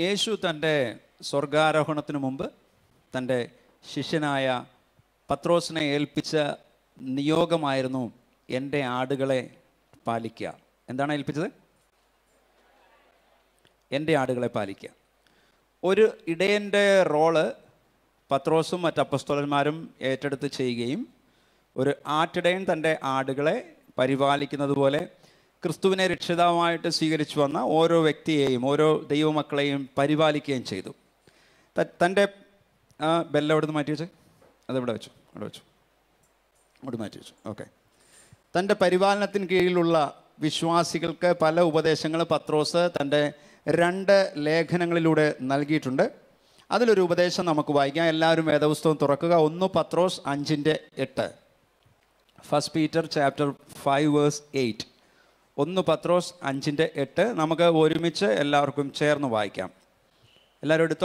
യേശു തൻ്റെ സ്വർഗാരോഹണത്തിന് മുമ്പ് തൻ്റെ ശിഷ്യനായ പത്രോസിനെ ഏൽപ്പിച്ച നിയോഗമായിരുന്നു എൻ്റെ ആടുകളെ പാലിക്കുക എന്താണ് ഏൽപ്പിച്ചത് എൻ്റെ ആടുകളെ പാലിക്കുക ഒരു ഇടയൻ്റെ റോള് പത്രോസും മറ്റ് അപ്പസ്തോലന്മാരും ഏറ്റെടുത്ത് ചെയ്യുകയും ഒരു ആട്ടിടയൻ തൻ്റെ ആടുകളെ പരിപാലിക്കുന്നത് പോലെ ക്രിസ്തുവിനെ രക്ഷിതാവായിട്ട് സ്വീകരിച്ചു വന്ന ഓരോ വ്യക്തിയെയും ഓരോ ദൈവമക്കളെയും പരിപാലിക്കുകയും ചെയ്തു ത- തൻ്റെ ആ ബെല്ല എവിടെ നിന്ന് മാറ്റി വെച്ച് അതിവിടെ വെച്ചു അവിടെ വെച്ചു അവിടെ മാറ്റി വെച്ചു ഓക്കെ തൻ്റെ പരിപാലനത്തിന് കീഴിലുള്ള വിശ്വാസികൾക്ക് പല ഉപദേശങ്ങൾ പത്രോസ് തൻ്റെ രണ്ട് ലേഖനങ്ങളിലൂടെ നൽകിയിട്ടുണ്ട് അതിലൊരു ഉപദേശം നമുക്ക് വായിക്കാം എല്ലാവരും വേദപുസ്തകം തുറക്കുക ഒന്ന് പത്രോസ് അഞ്ചിൻ്റെ എട്ട് first Peter chapter five verse eight ഒന്ന് പത്രോസ് അഞ്ചിൻ്റെ എട്ട് നമുക്ക് ഒരുമിച്ച് എല്ലാവർക്കും ചേർന്ന് വായിക്കാം എല്ലാവരും എടുത്തോ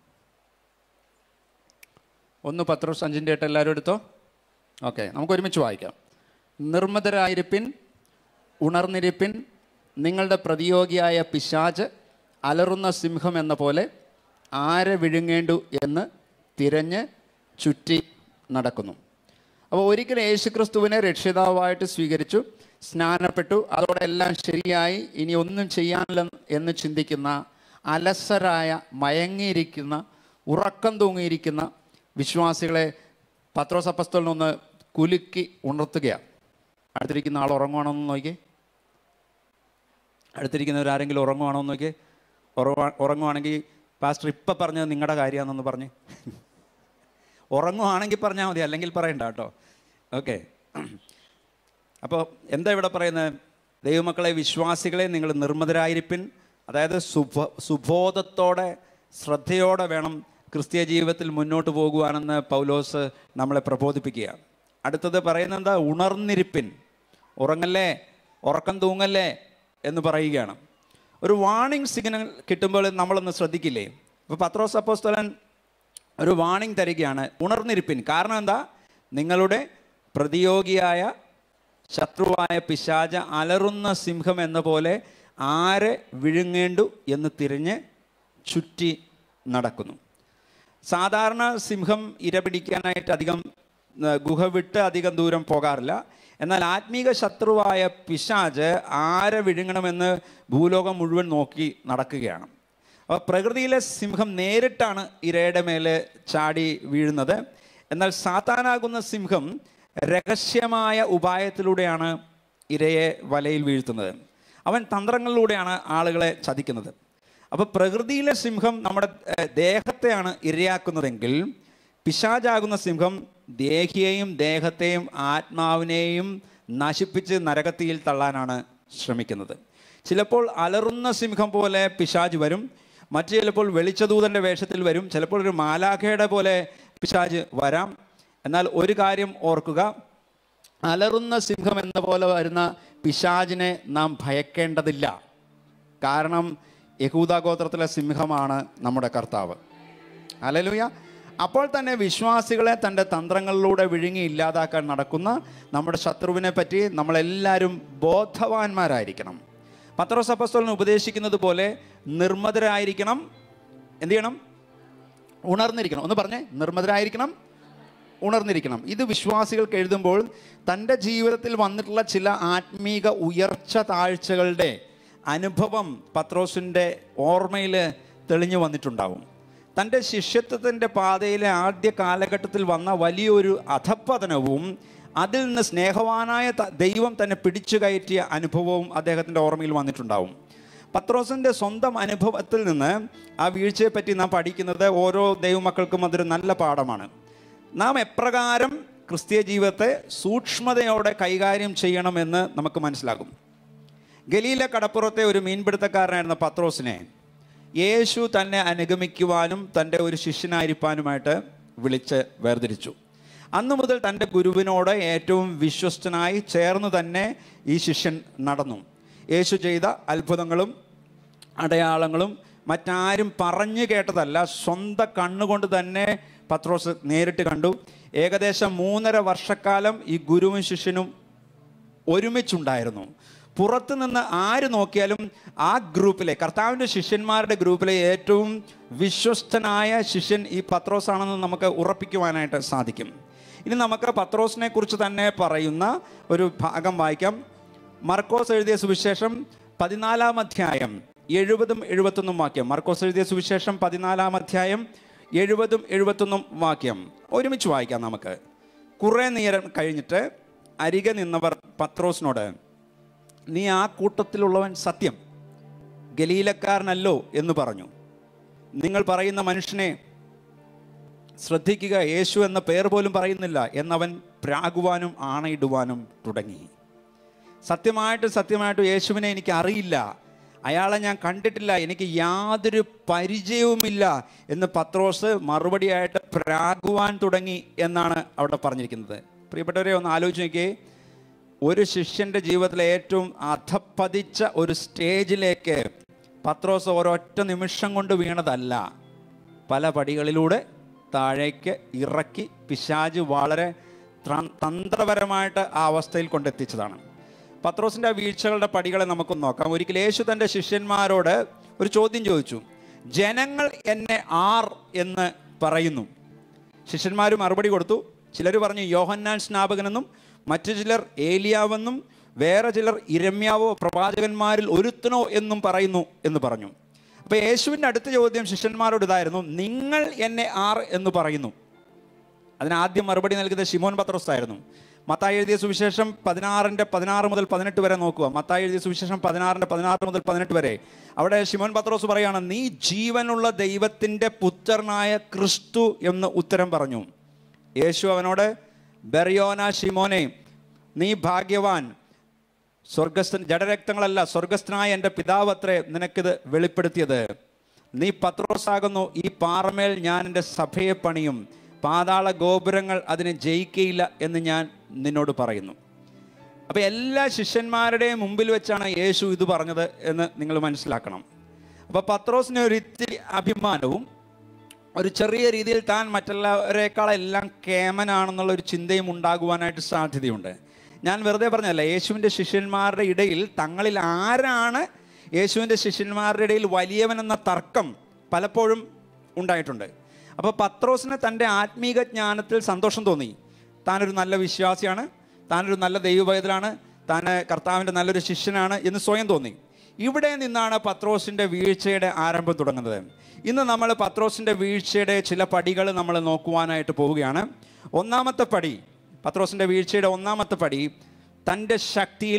ഒന്ന് പത്രോസ് അഞ്ചിൻ്റെ എട്ട് എല്ലാവരും എടുത്തോ ഓക്കെ നമുക്ക് ഒരുമിച്ച് വായിക്കാം നിർമ്മതരായിരിപ്പിൻ ഉണർന്നിരിപ്പിൻ നിങ്ങളുടെ പ്രതിയോഗിയായ പിശാച് അലറുന്ന സിംഹം എന്ന പോലെ ആരെ വിഴുങ്ങേണ്ടു എന്ന് തിരഞ്ഞ് ചുറ്റി നടക്കുന്നു അപ്പോൾ ഒരിക്കൽ യേശുക്രിസ്തുവിനെ രക്ഷിതാവായിട്ട് സ്വീകരിച്ചു സ്നാനപ്പെട്ടു അതോടെ എല്ലാം ശരിയായി ഇനി ഒന്നും ചെയ്യാനില്ല എന്ന് ചിന്തിക്കുന്ന അലസരായ മയങ്ങിയിരിക്കുന്ന ഉറക്കം തൂങ്ങിയിരിക്കുന്ന വിശ്വാസികളെ പത്രോസ് അപ്പസ്തലിനൊന്ന് കുലുക്കി ഉണർത്തുകയാണ് അടുത്തിരിക്കുന്ന ആൾ ഉറങ്ങുവാണോ എന്ന് നോക്കിയേ അടുത്തിരിക്കുന്നവർ ആരെങ്കിലും ഉറങ്ങുവാണോ എന്ന് നോക്കിയേ ഉറങ്ങുവാ ഉറങ്ങുവാണെങ്കിൽ പാസ്റ്റർ ഇപ്പം പറഞ്ഞത് നിങ്ങളുടെ കാര്യമാണെന്നൊന്ന് പറഞ്ഞ് ഉറങ്ങുവാണെങ്കിൽ പറഞ്ഞാൽ മതി അല്ലെങ്കിൽ പറയണ്ട കേട്ടോ ഓക്കെ അപ്പോൾ എന്താ ഇവിടെ പറയുന്നത് ദൈവമക്കളെ വിശ്വാസികളെ നിങ്ങൾ നിർമ്മതരായിരിപ്പിൻ അതായത് സുബ സുബോധത്തോടെ ശ്രദ്ധയോടെ വേണം ക്രിസ്തീയ ജീവിതത്തിൽ മുന്നോട്ട് പോകുവാനെന്ന് പൗലോസ് നമ്മളെ പ്രബോധിപ്പിക്കുക അടുത്തത് പറയുന്നത് എന്താ ഉണർന്നിരിപ്പിൻ ഉറങ്ങല്ലേ ഉറക്കം തൂങ്ങല്ലേ എന്ന് പറയുകയാണ് ഒരു വാണിംഗ് സിഗ്നൽ കിട്ടുമ്പോൾ നമ്മളൊന്ന് ശ്രദ്ധിക്കില്ലേ ഇപ്പോൾ പത്രോസ് അപ്പോസ്തലൻ ഒരു വാണിംഗ് തരികയാണ് ഉണർന്നിരിപ്പിൻ കാരണം എന്താ നിങ്ങളുടെ പ്രതിയോഗിയായ ശത്രുവായ പിശാച അലറുന്ന സിംഹം എന്ന പോലെ ആരെ വിഴുങ്ങേണ്ടു എന്ന് തിരിഞ്ഞ് ചുറ്റി നടക്കുന്നു സാധാരണ സിംഹം ഇര പിടിക്കാനായിട്ട് അധികം ആ, ഗുഹ വിട്ട് അധികം ദൂരം പോകാറില്ല എന്നാൽ ആത്മീക ശത്രുവായ പിശാജ് ആരെ വിഴുങ്ങണമെന്ന് ഭൂലോകം മുഴുവൻ നോക്കി നടക്കുകയാണ് അപ്പോൾ പ്രകൃതിയിലെ സിംഹം നേരിട്ടാണ് ഇരയുടെ മേലെ ചാടി വീഴുന്നത് എന്നാൽ സാത്താനാകുന്ന സിംഹം രഹസ്യമായ ഉപായത്തിലൂടെയാണ് ഇരയെ വലയിൽ വീഴ്ത്തുന്നത് അവൻ തന്ത്രങ്ങളിലൂടെയാണ് ആളുകളെ ചതിക്കുന്നത് അപ്പോൾ പ്രകൃതിയിലെ സിംഹം നമ്മുടെ ഏഹ്, ദേഹത്തെയാണ് ഇരയാക്കുന്നതെങ്കിൽ പിശാചാകുന്ന സിംഹം ദേഹിയെയും ദേഹത്തെയും ആത്മാവിനെയും നശിപ്പിച്ച് നരകത്തിയിൽ തള്ളാനാണ് ശ്രമിക്കുന്നത് ചിലപ്പോൾ അലറുന്ന സിംഹം പോലെ പിശാജ് വരും മറ്റു ചിലപ്പോൾ വെളിച്ചദൂതൻ്റെ വേഷത്തിൽ വരും ചിലപ്പോൾ ഒരു മാലാഖയുടെ പോലെ പിശാജ് വരാം എന്നാൽ ഒരു കാര്യം ഓർക്കുക അലറുന്ന സിംഹം എന്ന പോലെ വരുന്ന പിശാജിനെ നാം ഭയക്കേണ്ടതില്ല കാരണം യഹൂദാഗോത്രത്തിലെ സിംഹമാണ് നമ്മുടെ കർത്താവ് അലലുയ അപ്പോൾ തന്നെ വിശ്വാസികളെ തൻ്റെ തന്ത്രങ്ങളിലൂടെ വിഴുങ്ങി ഇല്ലാതാക്കാൻ നടക്കുന്ന നമ്മുടെ ശത്രുവിനെ പറ്റി നമ്മളെല്ലാവരും ബോധവാന്മാരായിരിക്കണം പത്രോസ് അപ്പസ്തോലൻ ഉപദേശിക്കുന്നത് പോലെ നിർമ്മതരായിരിക്കണം എന്ത് ചെയ്യണം ഉണർന്നിരിക്കണം ഒന്ന് പറഞ്ഞേ നിർമ്മതരായിരിക്കണം ഉണർന്നിരിക്കണം ഇത് വിശ്വാസികൾക്ക് എഴുതുമ്പോൾ തൻ്റെ ജീവിതത്തിൽ വന്നിട്ടുള്ള ചില ആത്മീക ഉയർച്ച താഴ്ചകളുടെ അനുഭവം പത്രോസിൻ്റെ ഓർമ്മയിൽ തെളിഞ്ഞു വന്നിട്ടുണ്ടാവും തൻ്റെ ശിഷ്യത്വത്തിൻ്റെ പാതയിലെ ആദ്യ കാലഘട്ടത്തിൽ വന്ന വലിയൊരു അധപ്പതനവും അതിൽ നിന്ന് സ്നേഹവാനായ ത- ദൈവം തന്നെ പിടിച്ചു കയറ്റിയ അനുഭവവും അദ്ദേഹത്തിൻ്റെ ഓർമ്മയിൽ വന്നിട്ടുണ്ടാവും പത്രോസിൻ്റെ സ്വന്തം അനുഭവത്തിൽ നിന്ന് ആ വീഴ്ചയെപ്പറ്റി നാം പഠിക്കുന്നത് ഓരോ ദൈവമക്കൾക്കും അതൊരു നല്ല പാഠമാണ് നാം എപ്രകാരം ക്രിസ്തീയ ജീവിതത്തെ സൂക്ഷ്മതയോടെ കൈകാര്യം ചെയ്യണമെന്ന് നമുക്ക് മനസ്സിലാകും ഗലീല കടപ്പുറത്തെ ഒരു മീൻപിടുത്തക്കാരനായിരുന്ന പത്രോസിനെ യേശു തന്നെ അനുഗമിക്കുവാനും തൻ്റെ ഒരു ശിഷ്യനായിരിക്കാനുമായിട്ട് വിളിച്ച് വേർതിരിച്ചു അന്നു മുതൽ തൻ്റെ ഗുരുവിനോട് ഏറ്റവും വിശ്വസ്തനായി ചേർന്ന് തന്നെ ഈ ശിഷ്യൻ നടന്നു യേശു ചെയ്ത അത്ഭുതങ്ങളും അടയാളങ്ങളും മറ്റാരും പറഞ്ഞു കേട്ടതല്ല സ്വന്തം കണ്ണുകൊണ്ട് തന്നെ പത്രോസ് നേരിട്ട് കണ്ടു ഏകദേശം മൂന്നര വർഷക്കാലം ഈ ഗുരുവും ശിഷ്യനും ഒരുമിച്ചുണ്ടായിരുന്നു പുറത്തു നിന്ന് ആര് നോക്കിയാലും ആ ഗ്രൂപ്പിലെ കർത്താവിൻ്റെ ശിഷ്യന്മാരുടെ ഗ്രൂപ്പിലെ ഏറ്റവും വിശ്വസ്തനായ ശിഷ്യൻ ഈ പത്രോസ് ആണെന്ന് നമുക്ക് ഉറപ്പിക്കുവാനായിട്ട് സാധിക്കും ഇനി നമുക്ക് പത്രോസിനെ കുറിച്ച് തന്നെ പറയുന്ന ഒരു ഭാഗം വായിക്കാം മർക്കോസ് എഴുതിയ സുവിശേഷം പതിനാലാം അധ്യായം എഴുപതും എഴുപത്തൊന്നും വാക്യം മർക്കോസ് എഴുതിയ സുവിശേഷം പതിനാലാം അധ്യായം എഴുപതും എഴുപത്തൊന്നും വാക്യം ഒരുമിച്ച് വായിക്കാം നമുക്ക് കുറേ നേരം കഴിഞ്ഞിട്ട് അരികെ നിന്നവർ പത്രോസിനോട് നീ ആ കൂട്ടത്തിലുള്ളവൻ സത്യം ഗലീലക്കാരനല്ലോ എന്ന് പറഞ്ഞു നിങ്ങൾ പറയുന്ന മനുഷ്യനെ ശ്രദ്ധിക്കുക യേശു എന്ന പേർ പോലും പറയുന്നില്ല എന്നവൻ പ്രാകുവാനും ആണയിടുവാനും തുടങ്ങി സത്യമായിട്ട് സത്യമായിട്ട് യേശുവിനെ എനിക്ക് അറിയില്ല അയാളെ ഞാൻ കണ്ടിട്ടില്ല എനിക്ക് യാതൊരു പരിചയവുമില്ല എന്ന് പത്രോസ് മറുപടിയായിട്ട് പ്രാകുവാൻ തുടങ്ങി എന്നാണ് അവിടെ പറഞ്ഞിരിക്കുന്നത് പ്രിയപ്പെട്ടവരെ ഒന്ന് ആലോചിച്ച് നോക്കിയേ ഒരു ശിഷ്യൻ്റെ ജീവിതത്തിലെ ഏറ്റവും അധപ്പതിച്ച ഒരു സ്റ്റേജിലേക്ക് പത്രോസ് ഒരൊറ്റ നിമിഷം കൊണ്ട് വീണതല്ല പല പടികളിലൂടെ താഴേക്ക് ഇറക്കി പിശാജ് വളരെ ത്ര- തന്ത്രപരമായിട്ട് ആ അവസ്ഥയിൽ കൊണ്ടെത്തിച്ചതാണ് പത്രോസിൻ്റെ ആ വീഴ്ചകളുടെ പടികളെ നമുക്കൊന്ന് നോക്കാം ഒരിക്കൽ യേശു തൻ്റെ ശിഷ്യന്മാരോട് ഒരു ചോദ്യം ചോദിച്ചു ജനങ്ങൾ എന്നെ ആർ എന്ന് പറയുന്നു ശിഷ്യന്മാർ മറുപടി കൊടുത്തു ചിലർ പറഞ്ഞു യോഹന്നാൻ സ്നാപകനെന്നും മറ്റു ചിലർ ഏലിയാവെന്നും വേറെ ചിലർ ഇരമ്യാവോ പ്രവാചകന്മാരിൽ ഒരുത്തനോ എന്നും പറയുന്നു എന്ന് പറഞ്ഞു അപ്പോൾ യേശുവിൻ്റെ അടുത്ത ചോദ്യം ശിഷ്യന്മാരോട് ഇതായിരുന്നു നിങ്ങൾ എന്നെ ആർ എന്ന് പറയുന്നു അതിന് ആദ്യം മറുപടി നൽകിയത് ഷിമോൻ പത്രോസ് ആയിരുന്നു മത്തായി എഴുതിയ സുവിശേഷം പതിനാറിൻ്റെ പതിനാറ് മുതൽ പതിനെട്ട് വരെ നോക്കുക മത്തായി എഴുതിയ സുവിശേഷം പതിനാറിൻ്റെ പതിനാറ് മുതൽ പതിനെട്ട് വരെ അവിടെ ഷിമോൻ പത്രോസ് പറയുകയാണ് നീ ജീവനുള്ള ദൈവത്തിൻ്റെ പുത്രനായ ക്രിസ്തു എന്ന് ഉത്തരം പറഞ്ഞു യേശു അവനോട് ബെറിയോന ഷിമോനെ നീ ഭാഗ്യവാൻ സ്വർഗസ്ഥൻ ജഡരക്തങ്ങളല്ല സ്വർഗസ്ഥനായ എൻ്റെ പിതാവ് അത്രേ നിനക്കിത് വെളിപ്പെടുത്തിയത് നീ പത്രോസാകുന്നു ഈ പാറമേൽ ഞാൻ എൻ്റെ സഭയെ പണിയും പാതാള ഗോപുരങ്ങൾ അതിനെ ജയിക്കയില്ല എന്ന് ഞാൻ നിന്നോട് പറയുന്നു അപ്പോൾ എല്ലാ ശിഷ്യന്മാരുടെയും മുമ്പിൽ വെച്ചാണ് യേശു ഇത് പറഞ്ഞത് എന്ന് നിങ്ങൾ മനസ്സിലാക്കണം അപ്പോൾ പത്രോസിന് ഒരു ഇത്തിരി അഭിമാനവും ഒരു ചെറിയ രീതിയിൽ താൻ മറ്റുള്ളവരെക്കാളെല്ലാം കേമനാണെന്നുള്ള ഒരു ചിന്തയും ഉണ്ടാകുവാനായിട്ട് സാധ്യതയുണ്ട് ഞാൻ വെറുതെ പറഞ്ഞല്ല യേശുവിൻ്റെ ശിഷ്യന്മാരുടെ ഇടയിൽ തങ്ങളിൽ ആരാണ് യേശുവിൻ്റെ ശിഷ്യന്മാരുടെ ഇടയിൽ വലിയവനെന്ന തർക്കം പലപ്പോഴും ഉണ്ടായിട്ടുണ്ട് അപ്പോൾ പത്രോസിന് തൻ്റെ ആത്മീക ജ്ഞാനത്തിൽ സന്തോഷം തോന്നി താനൊരു നല്ല വിശ്വാസിയാണ് താനൊരു നല്ല ദൈവഭയത്തിലാണ് താൻ കർത്താവിൻ്റെ നല്ലൊരു ശിഷ്യനാണ് എന്ന് സ്വയം തോന്നി ഇവിടെ നിന്നാണ് പത്രോസിൻ്റെ വീഴ്ചയുടെ ആരംഭം തുടങ്ങുന്നത് ഇന്ന് നമ്മൾ പത്രോസിൻ്റെ വീഴ്ചയുടെ ചില പടികൾ നമ്മൾ നോക്കുവാനായിട്ട് പോവുകയാണ് ഒന്നാമത്തെ പടി പത്രോസിൻ്റെ വീഴ്ചയുടെ ഒന്നാമത്തെ പടി തൻ്റെ ശക്തിയിൽ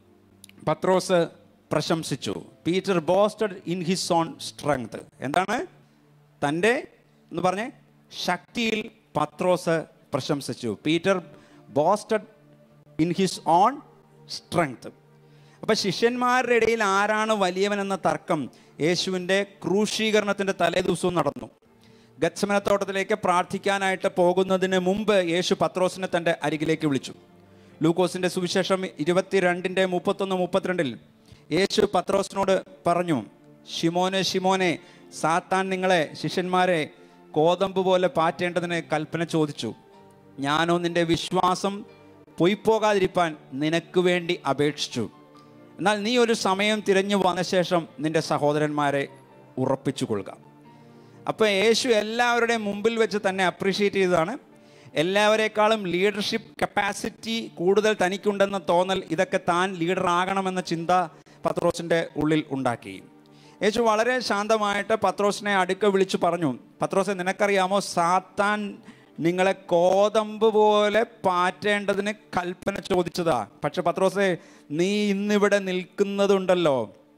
പത്രോസ് പ്രശംസിച്ചു Peter boasted in his own strength എന്താണ് തൻ്റെ എന്ന് പറഞ്ഞേ ശക്തിയിൽ പത്രോസ് പ്രശംസിച്ചു Peter boasted in his own strength അപ്പം ശിഷ്യന്മാരുടെ ഇടയിൽ ആരാണ് വലിയവനെന്ന തർക്കം യേശുവിൻ്റെ ക്രൂശീകരണത്തിൻ്റെ തലേദിവസവും നടന്നു ഗച്ഛമനത്തോട്ടത്തിലേക്ക് പ്രാർത്ഥിക്കാനായിട്ട് പോകുന്നതിന് മുമ്പ് യേശു പത്രോസിനെ തൻ്റെ അരികിലേക്ക് വിളിച്ചു ലൂക്കോസിൻ്റെ സുവിശേഷം ഇരുപത്തിരണ്ടിൻ്റെ മുപ്പത്തൊന്ന് മുപ്പത്തിരണ്ടിൽ യേശു പത്രോസിനോട് പറഞ്ഞു ഷിമോനെ ഷിമോനെ സാത്താൻ നിങ്ങളെ ശിഷ്യന്മാരെ കോതമ്പ് പോലെ പാറ്റേണ്ടതിന് കൽപ്പന ചോദിച്ചു ഞാനോ നിന്റെ വിശ്വാസം പൊയ്പോകാതിരിപ്പാൻ നിനക്ക് വേണ്ടി അപേക്ഷിച്ചു എന്നാൽ നീ ഒരു സമയം തിരഞ്ഞു വന്ന ശേഷം നിന്റെ സഹോദരന്മാരെ ഉറപ്പിച്ചു കൊള്ളുക അപ്പോൾ യേശു എല്ലാവരുടെയും മുമ്പിൽ വെച്ച് തന്നെ അപ്രീഷിയേറ്റ് ചെയ്തതാണ് എല്ലാവരെക്കാളും ലീഡർഷിപ്പ് കപ്പാസിറ്റി കൂടുതൽ തനിക്കുണ്ടെന്ന തോന്നൽ ഇതൊക്കെ താൻ ലീഡർ ആകണമെന്ന ചിന്ത പത്രോസിൻ്റെ ഉള്ളിൽ ഉണ്ടാക്കി യേശു വളരെ ശാന്തമായിട്ട് പത്രോസിനെ അടുക്ക വിളിച്ചു പറഞ്ഞു പത്രോസെ നിനക്കറിയാമോ സാത്താൻ നിങ്ങളെ കോതമ്പ് പോലെ പാറ്റേണ്ടതിന് കൽപ്പന ചോദിച്ചതാ പക്ഷെ പത്രോസെ നീ ഇന്നിവിടെ നിൽക്കുന്നതുണ്ടല്ലോ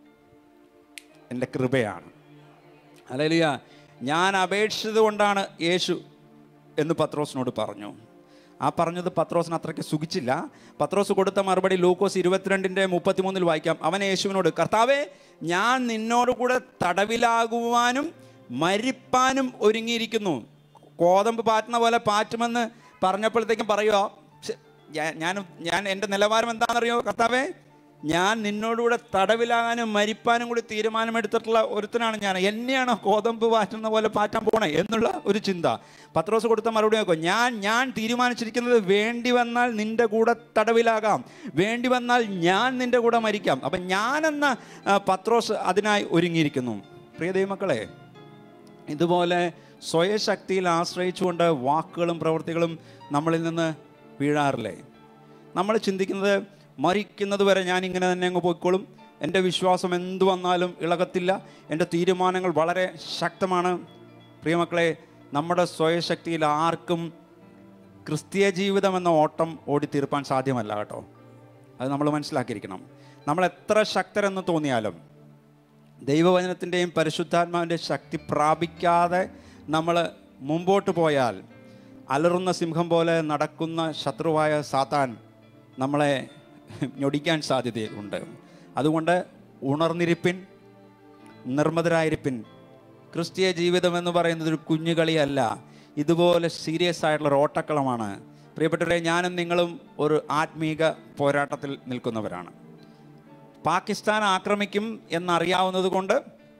എൻ്റെ കൃപയാണ് അല്ലലിയ ഞാൻ അപേക്ഷിച്ചത് കൊണ്ടാണ് യേശു എന്ന് പത്രോസിനോട് പറഞ്ഞു ആ പറഞ്ഞത് പത്രോസിന് അത്രയ്ക്ക് സുഖിച്ചില്ല പത്രോസ് കൊടുത്ത മറുപടി ലൂക്കോസ് ഇരുപത്തിരണ്ടിൻ്റെ മുപ്പത്തിമൂന്നിൽ വായിക്കാം അവൻ യേശുവിനോട് കർത്താവെ ഞാൻ നിന്നോട് കൂടെ തടവിലാകുവാനും മരിപ്പാനും ഒരുങ്ങിയിരിക്കുന്നു കോതമ്പ് പാറ്റുന്ന പോലെ പാറ്റുമെന്ന് പറഞ്ഞപ്പോഴത്തേക്കും പറയുക "ശ്ശെ, ഞാ- ഞാൻ ഞാൻ എൻ്റെ നിലവാരം എന്താണെന്നറിയോ കർത്താവേ ഞാൻ നിന്നോടുകൂടെ തടവിലാകാനും മരിപ്പാനും കൂടി തീരുമാനമെടുത്തിട്ടുള്ള ഒരുത്തനാണ് ഞാൻ എന്നെയാണോ കോതമ്പ് പാറ്റുന്ന പോലെ പാറ്റാൻ പോണേ എന്നുള്ള ഒരു ചിന്ത പത്രോസ് കൊടുത്ത മറുപടി നോക്കോ ഞാൻ ഞാൻ തീരുമാനിച്ചിരിക്കുന്നത് വേണ്ടി വന്നാൽ നിന്റെ കൂടെ തടവിലാകാം വേണ്ടി വന്നാൽ ഞാൻ നിന്റെ കൂടെ മരിക്കാം അപ്പം ഞാനെന്ന ആ, പത്രോസ് അതിനായി ഒരുങ്ങിയിരിക്കുന്നു പ്രിയ ദൈവമക്കളെ ഇതുപോലെ സ്വയശക്തിയിൽ ആശ്രയിച്ചുകൊണ്ട് വാക്കുകളും പ്രവൃത്തികളും നമ്മളിൽ നിന്ന് വീഴാറില്ലേ നമ്മൾ ചിന്തിക്കുന്നത് മരിക്കുന്നത് വരെ ഞാൻ ഇങ്ങനെ തന്നെ അങ്ങ് പോയിക്കോളും എൻ്റെ വിശ്വാസം എന്തു വന്നാലും ഇളകത്തില്ല എൻ്റെ തീരുമാനങ്ങൾ വളരെ ശക്തമാണ് പ്രിയമക്കളെ നമ്മുടെ സ്വയശക്തിയിൽ ആർക്കും ക്രിസ്തീയ ജീവിതം എന്ന ഓട്ടം ഓടിത്തീർപ്പാൻ സാധ്യമല്ല കേട്ടോ അത് നമ്മൾ മനസ്സിലാക്കിയിരിക്കണം നമ്മൾ എത്ര ശക്തരെന്ന് തോന്നിയാലും ദൈവവചനത്തിൻ്റെയും പരിശുദ്ധാത്മാവിൻ്റെ ശക്തി പ്രാപിക്കാതെ നമ്മൾ മുമ്പോട്ട് പോയാൽ അലറുന്ന സിംഹം പോലെ നടക്കുന്ന ശത്രുവായ സാത്താൻ നമ്മളെ ഞൊടിക്കാൻ സാധ്യതയുണ്ട് അതുകൊണ്ട് ഉണർന്നിരിപ്പിൻ നിർമ്മതരായിരിപ്പിൻ ക്രിസ്തീയ ജീവിതം എന്ന് പറയുന്നത് ഒരു കുഞ്ഞുകളിയല്ല ഇതുപോലെ സീരിയസ് ആയിട്ടുള്ള ഒരു ഓട്ടക്കളമാണ് പ്രിയപ്പെട്ടവരെ ഞാനും നിങ്ങളും ഒരു ആത്മീക പോരാട്ടത്തിൽ നിൽക്കുന്നവരാണ് പാകിസ്ഥാൻ ആക്രമിക്കും എന്നറിയാവുന്നത് കൊണ്ട്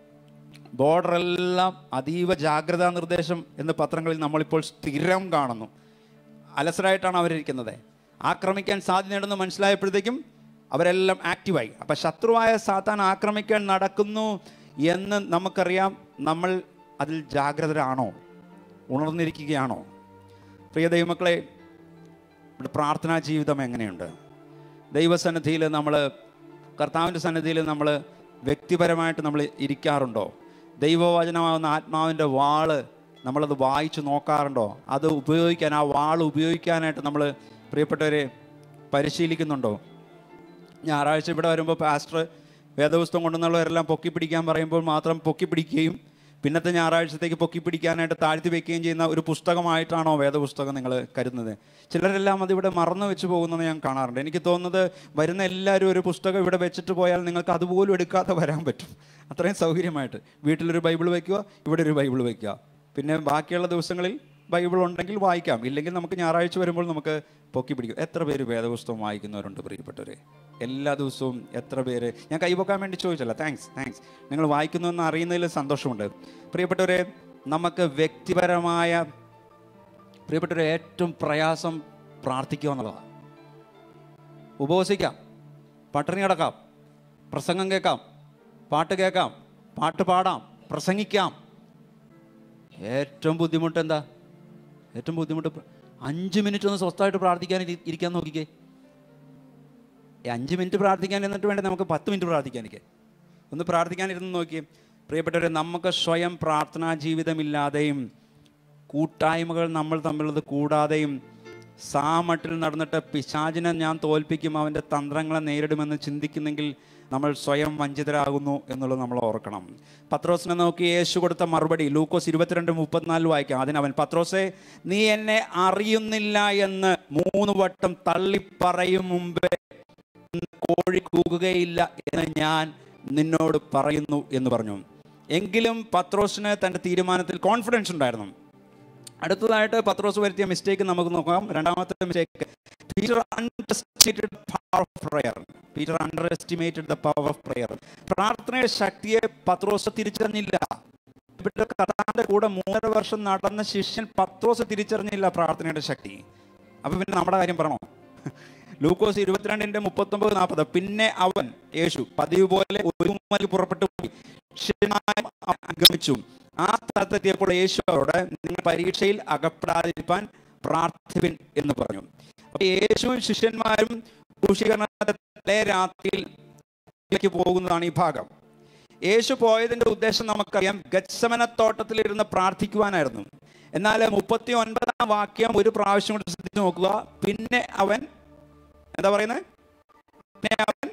ബോർഡറെല്ലാം അതീവ ജാഗ്രതാ നിർദ്ദേശം എന്ന് പത്രങ്ങളിൽ നമ്മളിപ്പോൾ സ്ഥിരം കാണുന്നു അലസരായിട്ടാണ് അവരിരിക്കുന്നത് ആക്രമിക്കാൻ സാധ്യതയുണ്ടെന്ന് മനസ്സിലായപ്പോഴത്തേക്കും അവരെല്ലാം ആക്റ്റീവായി അപ്പം ശത്രുവായ സാത്താൻ ആക്രമിക്കാൻ നടക്കുന്നു എന്ന് നമുക്കറിയാം നമ്മൾ അതിൽ ജാഗ്രതരാണോ ഉണർന്നിരിക്കുകയാണോ പ്രിയ ദൈവമക്കളെ ഇവിടെ പ്രാർത്ഥനാ ജീവിതം എങ്ങനെയുണ്ട് ദൈവസന്നിധിയിൽ നമ്മൾ കർത്താവിൻ്റെ സന്നിധിയിൽ നമ്മൾ വ്യക്തിപരമായിട്ട് നമ്മൾ ഇരിക്കാറുണ്ടോ ദൈവവചനമാകുന്ന ആത്മാവിൻ്റെ വാള് നമ്മളത് വായിച്ചു നോക്കാറുണ്ടോ അത് ഉപയോഗിക്കാൻ ആ വാൾ ഉപയോഗിക്കാനായിട്ട് നമ്മൾ പ്രിയപ്പെട്ടവരെ പരിശീലിക്കുന്നുണ്ടോ ഞായറാഴ്ച ഇവിടെ വരുമ്പോൾ പാസ്റ്റർ വേദപുസ്തകം കൊണ്ടുവന്നുള്ളവരെല്ലാം പൊക്കി പിടിക്കാൻ പറയുമ്പോൾ മാത്രം പൊക്കി പിടിക്കുകയും പിന്നത്തെ ഞായറാഴ്ചത്തേക്ക് പൊക്കി പിടിക്കാനായിട്ട് താഴ്ത്തി വെക്കുകയും ചെയ്യുന്ന ഒരു പുസ്തകമായിട്ടാണോ വേദപുസ്തകം നിങ്ങൾ കരുതുന്നത് ചിലരെല്ലാം അതിവിടെ മറന്നു വെച്ച് പോകുന്നത് ഞാൻ കാണാറുണ്ട് എനിക്ക് തോന്നുന്നത് വരുന്ന എല്ലാവരും ഒരു പുസ്തകം ഇവിടെ വെച്ചിട്ട് പോയാൽ നിങ്ങൾക്ക് അതുപോലും എടുക്കാതെ വരാൻ പറ്റും അത്രയും സൗകര്യമായിട്ട് വീട്ടിലൊരു ബൈബിൾ വയ്ക്കുക ഇവിടെ ഒരു ബൈബിൾ വയ്ക്കുക പിന്നെ ബാക്കിയുള്ള ദിവസങ്ങളിൽ ബൈബിൾ ഉണ്ടെങ്കിൽ വായിക്കാം ഇല്ലെങ്കിൽ നമുക്ക് ഞായറാഴ്ച വരുമ്പോൾ നമുക്ക് പൊക്കി പിടിക്കും എത്ര പേര് വേദപുസ്തകം വായിക്കുന്നവരുണ്ട് പ്രിയപ്പെട്ടവരെ എല്ലാ ദിവസവും എത്ര പേര് ഞാൻ കൈപൊക്കാൻ വേണ്ടി ചോദിച്ചല്ല താങ്ക്സ് താങ്ക്സ് നിങ്ങൾ വായിക്കുന്നു എന്ന് അറിയുന്നതിൽ സന്തോഷമുണ്ട് പ്രിയപ്പെട്ടവരെ നമുക്ക് വ്യക്തിപരമായ പ്രിയപ്പെട്ടവരെ ഏറ്റവും പ്രയാസം പ്രാർത്ഥിക്കുക എന്നുള്ളതാണ് ഉപവസിക്കാം പട്ടിണി കിടക്കാം പ്രസംഗം കേൾക്കാം പാട്ട് കേൾക്കാം പാട്ട് പാടാം പ്രസംഗിക്കാം ഏറ്റവും ബുദ്ധിമുട്ട് എന്താ ഏറ്റവും ബുദ്ധിമുട്ട് പ്ര- അഞ്ച് മിനിറ്റ് ഒന്ന് സ്വസ്ഥമായിട്ട് പ്രാർത്ഥിക്കാൻ ഇരി- ഇരിക്കാൻ നോക്കിക്കേ ഈ അഞ്ച് മിനിറ്റ് പ്രാർത്ഥിക്കാൻ എന്നിട്ട് വേണ്ടേ നമുക്ക് പത്ത് മിനിറ്റ് പ്രാർത്ഥിക്കാനിരിക്കെ ഒന്ന് പ്രാർത്ഥിക്കാനിരുന്ന് നോക്കിയേ പ്രിയപ്പെട്ടവരെ നമുക്ക് സ്വയം പ്രാർത്ഥനാ ജീവിതമില്ലാതെയും കൂട്ടായ്മകൾ നമ്മൾ തമ്മിലുള്ളത് കൂടാതെയും സാമട്ടിൽ നടന്നിട്ട് പിശാചിനെ ഞാൻ തോൽപ്പിക്കും അവൻ്റെ തന്ത്രങ്ങളെ നേരിടുമെന്ന് ചിന്തിക്കുന്നെങ്കിൽ നമ്മൾ സ്വയം വഞ്ചിതരാകുന്നു എന്നുള്ളത് നമ്മൾ ഓർക്കണം പത്രോസിനെ നോക്കി യേശു കൊടുത്ത മറുപടി ലൂക്കോസ് ഇരുപത്തിരണ്ട് മുപ്പത്തിനാല് വായിക്കാം അതിനവൻ പത്രോസെ നീ എന്നെ അറിയുന്നില്ല എന്ന് മൂന്ന് വട്ടം തള്ളിപ്പറയും മുമ്പേ ഇന്ന് കോഴി കൂകുകയില്ല എന്ന് ഞാൻ നിന്നോട് പറയുന്നു എന്ന് പറഞ്ഞു എങ്കിലും പത്രോസിന് തൻ്റെ തീരുമാനത്തിൽ കോൺഫിഡൻസ് ഉണ്ടായിരുന്നു അടുത്തതായിട്ട് പത്രോസ് വരുത്തിയ മിസ്റ്റേക്ക് നമുക്ക് നോക്കാം രണ്ടാമത്തെ mistake Peter underestimated power of prayer Peter underestimated the power of prayer പ്രാർത്ഥനയുടെ ശക്തിയെ പത്രോസ് തിരിച്ചറിഞ്ഞില്ല ഇവിടെ കഥാന്റെ കൂടെ മൂന്നര വർഷം നടന്ന ശിഷ്യൻ പത്രോസ് തിരിച്ചറിഞ്ഞില്ല പ്രാർത്ഥനയുടെ ശക്തി അപ്പൊ പിന്നെ നമ്മുടെ കാര്യം പറയണോ ലൂക്കോസ് ഇരുപത്തിരണ്ടിന്റെ മുപ്പത്തൊമ്പത് നാൽപ്പത് പിന്നെ അവൻ യേശു പതിവ് പോലെ ഒരു മലി പുറപ്പെട്ടു പോയി ശിഷ്യന്മാരും അവനെ അനുഗമിച്ചു ആ സ്ഥലത്തെത്തിയപ്പോൾ യേശു അവരോട് നിങ്ങൾ പരീക്ഷയിൽ അകപ്പെടാതിരിക്കാൻ പ്രാർത്ഥിപ്പിൻ എന്ന് പറഞ്ഞു അപ്പൊ യേശുവും ശിഷ്യന്മാരും ക്രൂശീകരണത്തെ രാത്രിയിൽ ലേക്ക് പോകുന്നതാണ് ഈ ഭാഗം യേശു പോയതിന്റെ ഉദ്ദേശം നമുക്കറിയാം ഗച്ഛമനത്തോട്ടത്തിൽ ഇരുന്ന് പ്രാർത്ഥിക്കുവാനായിരുന്നു എന്നാൽ മുപ്പത്തി ഒൻപതാം വാക്യം ഒരു പ്രാവശ്യം കൂടി ശ്രദ്ധിച്ചു നോക്കുക പിന്നെ അവൻ എന്താ പറയുന്നത് പിന്നെ അവൻ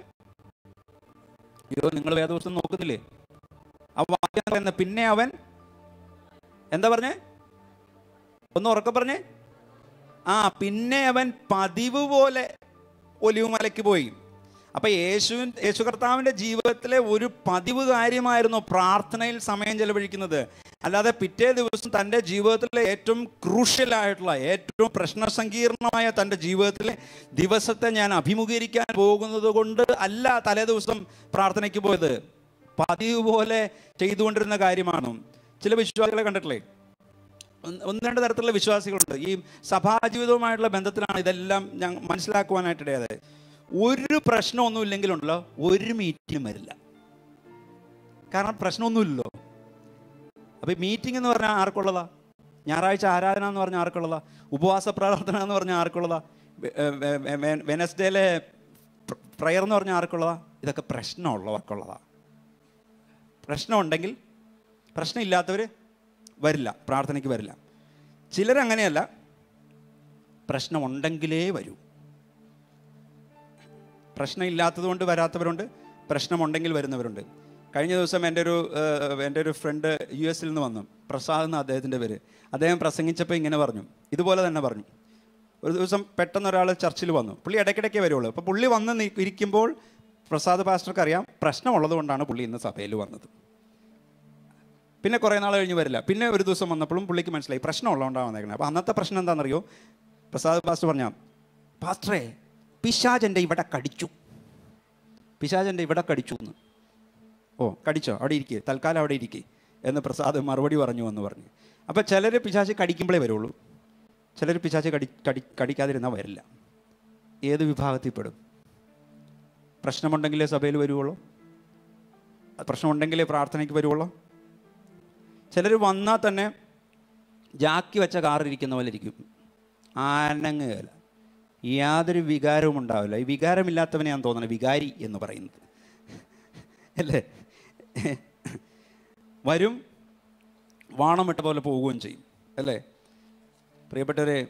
അയ്യോ നിങ്ങൾ വേദപുസ്തകം നോക്കുന്നില്ലേ ആ വാക്യം എന്താ പറയുന്നത് പിന്നെ അവൻ എന്താ പറഞ്ഞേ ഒന്ന് ഉറക്കെ പറഞ്ഞേ ആ പിന്നെ അവൻ പതിവ് പോലെ ഒലിവുമലയ്ക്ക് പോയി അപ്പൊ യേശു യേശു കർത്താവിന്റെ ജീവിതത്തിലെ ഒരു പതിവ് കാര്യമായിരുന്നു പ്രാർത്ഥനയിൽ സമയം ചെലവഴിക്കുന്നത് അല്ലാതെ പിറ്റേ ദിവസം തൻ്റെ ജീവിതത്തിലെ ഏറ്റവും ക്രൂഷ്യലായിട്ടുള്ള ഏറ്റവും പ്രശ്നസങ്കീർണമായ തൻ്റെ ജീവിതത്തിലെ ദിവസത്തെ ഞാൻ അഭിമുഖീകരിക്കാൻ പോകുന്നത് കൊണ്ട് അല്ല തലേ ദിവസം പ്രാർത്ഥനയ്ക്ക് പോയത് പതിവ് പോലെ ചെയ്തുകൊണ്ടിരുന്ന കാര്യമാണ് ചില വിശ്വാസികളെ കണ്ടിട്ടില്ലേ ഒന്ന് ഒന്ന് രണ്ട് തരത്തിലുള്ള വിശ്വാസികളുണ്ട് ഈ സഭാജീവിതവുമായിട്ടുള്ള ബന്ധത്തിലാണ് ഇതെല്ലാം ഞാൻ മനസ്സിലാക്കുവാനായിട്ടിടയായത് ഒരു പ്രശ്നമൊന്നും ഇല്ലെങ്കിലുണ്ടല്ലോ ഒരു മീറ്റിംഗും വരില്ല കാരണം പ്രശ്നമൊന്നുമില്ലല്ലോ അപ്പോൾ ഈ മീറ്റിംഗ് എന്ന് പറഞ്ഞാൽ ആർക്കുള്ളതാ ഞായറാഴ്ച ആരാധന എന്ന് പറഞ്ഞാൽ ആർക്കുള്ളതാ ഉപവാസ പ്രാർത്ഥന എന്ന് പറഞ്ഞാൽ ആർക്കുള്ളതാ വെ- ഏ, വെ- വെ- വെ- വെനസ്ഡേയിലെ പ്രയർ എന്ന് പറഞ്ഞാൽ ആർക്കുള്ളതാ ഇതൊക്കെ പ്രശ്നമുള്ളവർക്കുള്ളതാ പ്രശ്നമുണ്ടെങ്കിൽ പ്രശ്നമില്ലാത്തവർ വരില്ല പ്രാർത്ഥനയ്ക്ക് വരില്ല ചിലരങ്ങനെയല്ല പ്രശ്നമുണ്ടെങ്കിലേ വരൂ പ്രശ്നമില്ലാത്തത് കൊണ്ട് വരാത്തവരുണ്ട് പ്രശ്നമുണ്ടെങ്കിൽ വരുന്നവരുണ്ട് കഴിഞ്ഞ ദിവസം എൻ്റെ ഒരു ഏഹ്, എൻ്റെ ഒരു ഫ്രണ്ട് യു എസിൽ നിന്ന് വന്നു പ്രസാദ് എന്ന അദ്ദേഹത്തിൻ്റെ പേര് അദ്ദേഹം പ്രസംഗിച്ചപ്പോൾ ഇങ്ങനെ പറഞ്ഞു ഇതുപോലെ തന്നെ പറഞ്ഞു ഒരു ദിവസം പെട്ടെന്ന് ഒരാൾ ചർച്ചിൽ വന്നു പുള്ളി ഇടയ്ക്കിടയ്ക്കേ വരുള്ളൂ അപ്പോൾ പുള്ളി വന്ന് നി- ഇരിക്കുമ്പോൾ പ്രസാദ് പാസ്റ്റർക്ക് അറിയാം പ്രശ്നമുള്ളത് കൊണ്ടാണ് പുള്ളി ഇന്ന് സഭയിൽ വന്നത് പിന്നെ കുറേ നാൾ കഴിഞ്ഞ് വരില്ല പിന്നെ ഒരു ദിവസം വന്നപ്പോഴും പുള്ളിക്ക് മനസ്സിലായി പ്രശ്നമുള്ളതുകൊണ്ടാണ് വന്നേക്കുന്നത് അപ്പോൾ അന്നത്തെ പ്രശ്നം എന്താണെന്നറിയോ പ്രസാദ് പാസ്റ്റർ പറഞ്ഞാൽ പാസ്റ്ററേ പിശാജൻ്റെ ഇവിടെ കടിച്ചു പിശാജൻ്റെ ഇവിടെ കടിച്ചു എന്ന് ഓ കടിച്ചോ അവിടെ ഇരിക്കേ തൽക്കാലം അവിടെ ഇരിക്കേ എന്ന് പ്രസാദ് മറുപടി പറഞ്ഞു എന്ന് പറഞ്ഞു അപ്പോൾ ചിലർ പിശാച്ച് കടിക്കുമ്പോഴേ വരുള്ളൂ ചിലർ പിശാച്ച് കടി കടി കടിക്കാതിരുന്നാൽ വരില്ല ഏത് വിഭാഗത്തിൽ പെടും പ്രശ്നമുണ്ടെങ്കിലേ സഭയിൽ വരുവുള്ളൂ പ്രശ്നമുണ്ടെങ്കിലേ പ്രാർത്ഥനയ്ക്ക് വരുവുള്ളൂ ചിലർ വന്നാൽ തന്നെ ജാക്കി വെച്ച കാറിരിക്കുന്ന പോലെ ഇരിക്കും ആനങ്ങുകയില്ല യാതൊരു വികാരവും ഉണ്ടാവില്ല ഈ വികാരമില്ലാത്തവനെയാണ് തോന്നുന്നത് വികാരി എന്ന് പറയുന്നത് അല്ലേ വരും വാണമിട്ട പോലെ പോവുകയും ചെയ്യും അല്ലേ പ്രിയപ്പെട്ടവരെ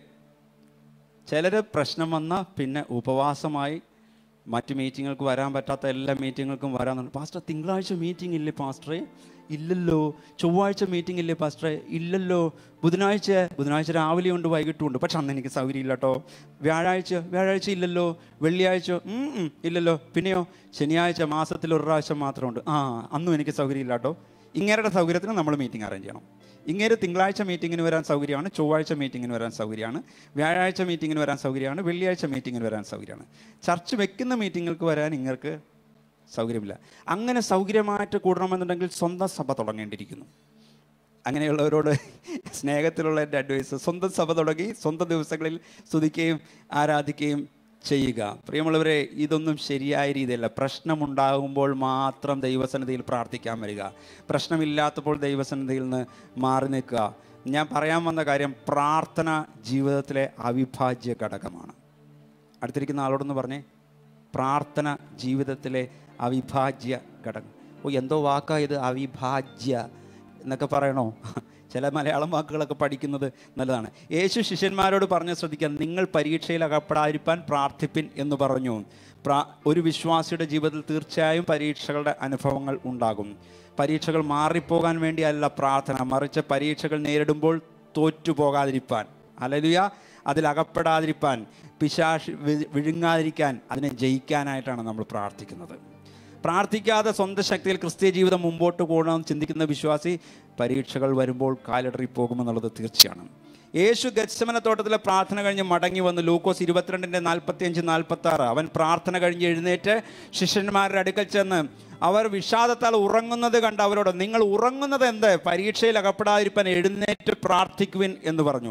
ചിലർ പ്രശ്നം വന്നാൽ പിന്നെ ഉപവാസമായി മറ്റ് മീറ്റിങ്ങുകൾക്ക് വരാൻ പറ്റാത്ത എല്ലാ മീറ്റിങ്ങുകൾക്കും വരാൻ പാസ്റ്റർ തിങ്കളാഴ്ച മീറ്റിംഗ് ഇല്ലേ പാസ്റ്ററെ ഇല്ലല്ലോ ചൊവ്വാഴ്ച മീറ്റിംഗ് ഇല്ലേ പാസ്റ്ററെ ഇല്ലല്ലോ ബുധനാഴ്ച ബുധനാഴ്ച രാവിലെ ഉണ്ട് വൈകിട്ടും ഉണ്ട് പക്ഷെ അന്ന് എനിക്ക് സൗകര്യം ഇല്ല കേട്ടോ വ്യാഴാഴ്ച വ്യാഴാഴ്ച ഇല്ലല്ലോ വെള്ളിയാഴ്ച ഉം, ഉം, ഇല്ലല്ലോ പിന്നെയോ ശനിയാഴ്ച മാസത്തിൽ ഒരു പ്രാവശ്യം മാത്രമുണ്ട് ആ അന്നും എനിക്ക് സൗകര്യം ഇല്ല കേട്ടോ ഇങ്ങേരുടെ സൗകര്യത്തിന് നമ്മൾ മീറ്റിംഗ് അറേഞ്ച് ചെയ്യണം ഇങ്ങനെ തിങ്കളാഴ്ച മീറ്റിങ്ങിന് വരാൻ സൗകര്യമാണ് ചൊവ്വാഴ്ച മീറ്റിങ്ങിന് വരാൻ സൗകര്യമാണ് വ്യാഴാഴ്ച മീറ്റിങ്ങിന് വരാൻ സൗകര്യമാണ് വെള്ളിയാഴ്ച മീറ്റിങ്ങിന് വരാൻ സൗകര്യമാണ് ചർച്ച് വെക്കുന്ന മീറ്റിങ്ങൾക്ക് വരാൻ ഇങ്ങൾക്ക് സൗകര്യമില്ല അങ്ങനെ സൗകര്യമായിട്ട് കൂടണമെന്നുണ്ടെങ്കിൽ സ്വന്തം സഭ തുടങ്ങേണ്ടിയിരിക്കുന്നു അങ്ങനെയുള്ളവരോട് സ്നേഹത്തിലുള്ള എൻ്റെ അഡ്വൈസ് സ്വന്തം സഭ തുടങ്ങി സ്വന്തം ദിവസങ്ങളിൽ സ്തുതിക്കുകയും ആരാധിക്കുകയും ചെയ്യുക പ്രിയമുള്ളവരെ ഇതൊന്നും ശരിയായ രീതിയല്ല പ്രശ്നമുണ്ടാകുമ്പോൾ മാത്രം ദൈവസന്നിധിയിൽ പ്രാർത്ഥിക്കാൻ വരിക പ്രശ്നമില്ലാത്തപ്പോൾ ദൈവസന്നിധിയിൽ നിന്ന് മാറി നിൽക്കുക ഞാൻ പറയാൻ വന്ന കാര്യം പ്രാർത്ഥന ജീവിതത്തിലെ അവിഭാജ്യ ഘടകമാണ് അടുത്തിരിക്കുന്ന ആളോടൊന്ന് പറഞ്ഞേ പ്രാർത്ഥന ജീവിതത്തിലെ അവിഭാജ്യ ഘടകം ഓ എന്തോ വാക്കാ ഇത് അവിഭാജ്യ എന്നൊക്കെ പറയണോ ചില മലയാളം വാക്കുകളൊക്കെ പഠിക്കുന്നത് നല്ലതാണ് യേശു ശിഷ്യന്മാരോട് പറഞ്ഞ് ശ്രദ്ധിക്കാൻ നിങ്ങൾ പരീക്ഷയിൽ അകപ്പെടാതിരിക്കാൻ പ്രാർത്ഥിപ്പിൻ എന്ന് പറഞ്ഞു പ്രാ ഒരു വിശ്വാസിയുടെ ജീവിതത്തിൽ തീർച്ചയായും പരീക്ഷകളുടെ അനുഭവങ്ങൾ ഉണ്ടാകും പരീക്ഷകൾ മാറിപ്പോകാൻ വേണ്ടിയല്ല പ്രാർത്ഥന മറിച്ച് പരീക്ഷകൾ നേരിടുമ്പോൾ തോറ്റുപോകാതിരിപ്പാൻ അലലുയ അതിൽ അകപ്പെടാതിരിപ്പാൻ പിശാഷ് വി- വിഴുങ്ങാതിരിക്കാൻ അതിനെ ജയിക്കാനായിട്ടാണ് നമ്മൾ പ്രാർത്ഥിക്കുന്നത് പ്രാർത്ഥിക്കാതെ സ്വന്തം ശക്തിയിൽ ക്രിസ്തീയ ജീവിതം മുമ്പോട്ട് പോകണമെന്ന് ചിന്തിക്കുന്ന വിശ്വാസി പരീക്ഷകൾ വരുമ്പോൾ കാലിടറി പോകുമെന്നുള്ളത് തീർച്ചയാണ് യേശു ഗത്സമന തോട്ടത്തിലെ പ്രാർത്ഥന കഴിഞ്ഞ് മടങ്ങി വന്ന് ലൂക്കോസ് ഇരുപത്തിരണ്ടിൻ്റെ നാൽപ്പത്തി അഞ്ച് നാൽപ്പത്തി ആറ് അവൻ പ്രാർത്ഥന കഴിഞ്ഞ് എഴുന്നേറ്റ് ശിഷ്യന്മാരുടെ അടുക്കൽ ചെന്ന് അവർ വിഷാദത്താൽ ഉറങ്ങുന്നത് കണ്ട് അവരോട് നിങ്ങൾ ഉറങ്ങുന്നത് എന്ത് പരീക്ഷയിൽ അകപ്പെടാതിരിക്കാൻ എഴുന്നേറ്റ് പ്രാർത്ഥിക്കുവിൻ എന്ന് പറഞ്ഞു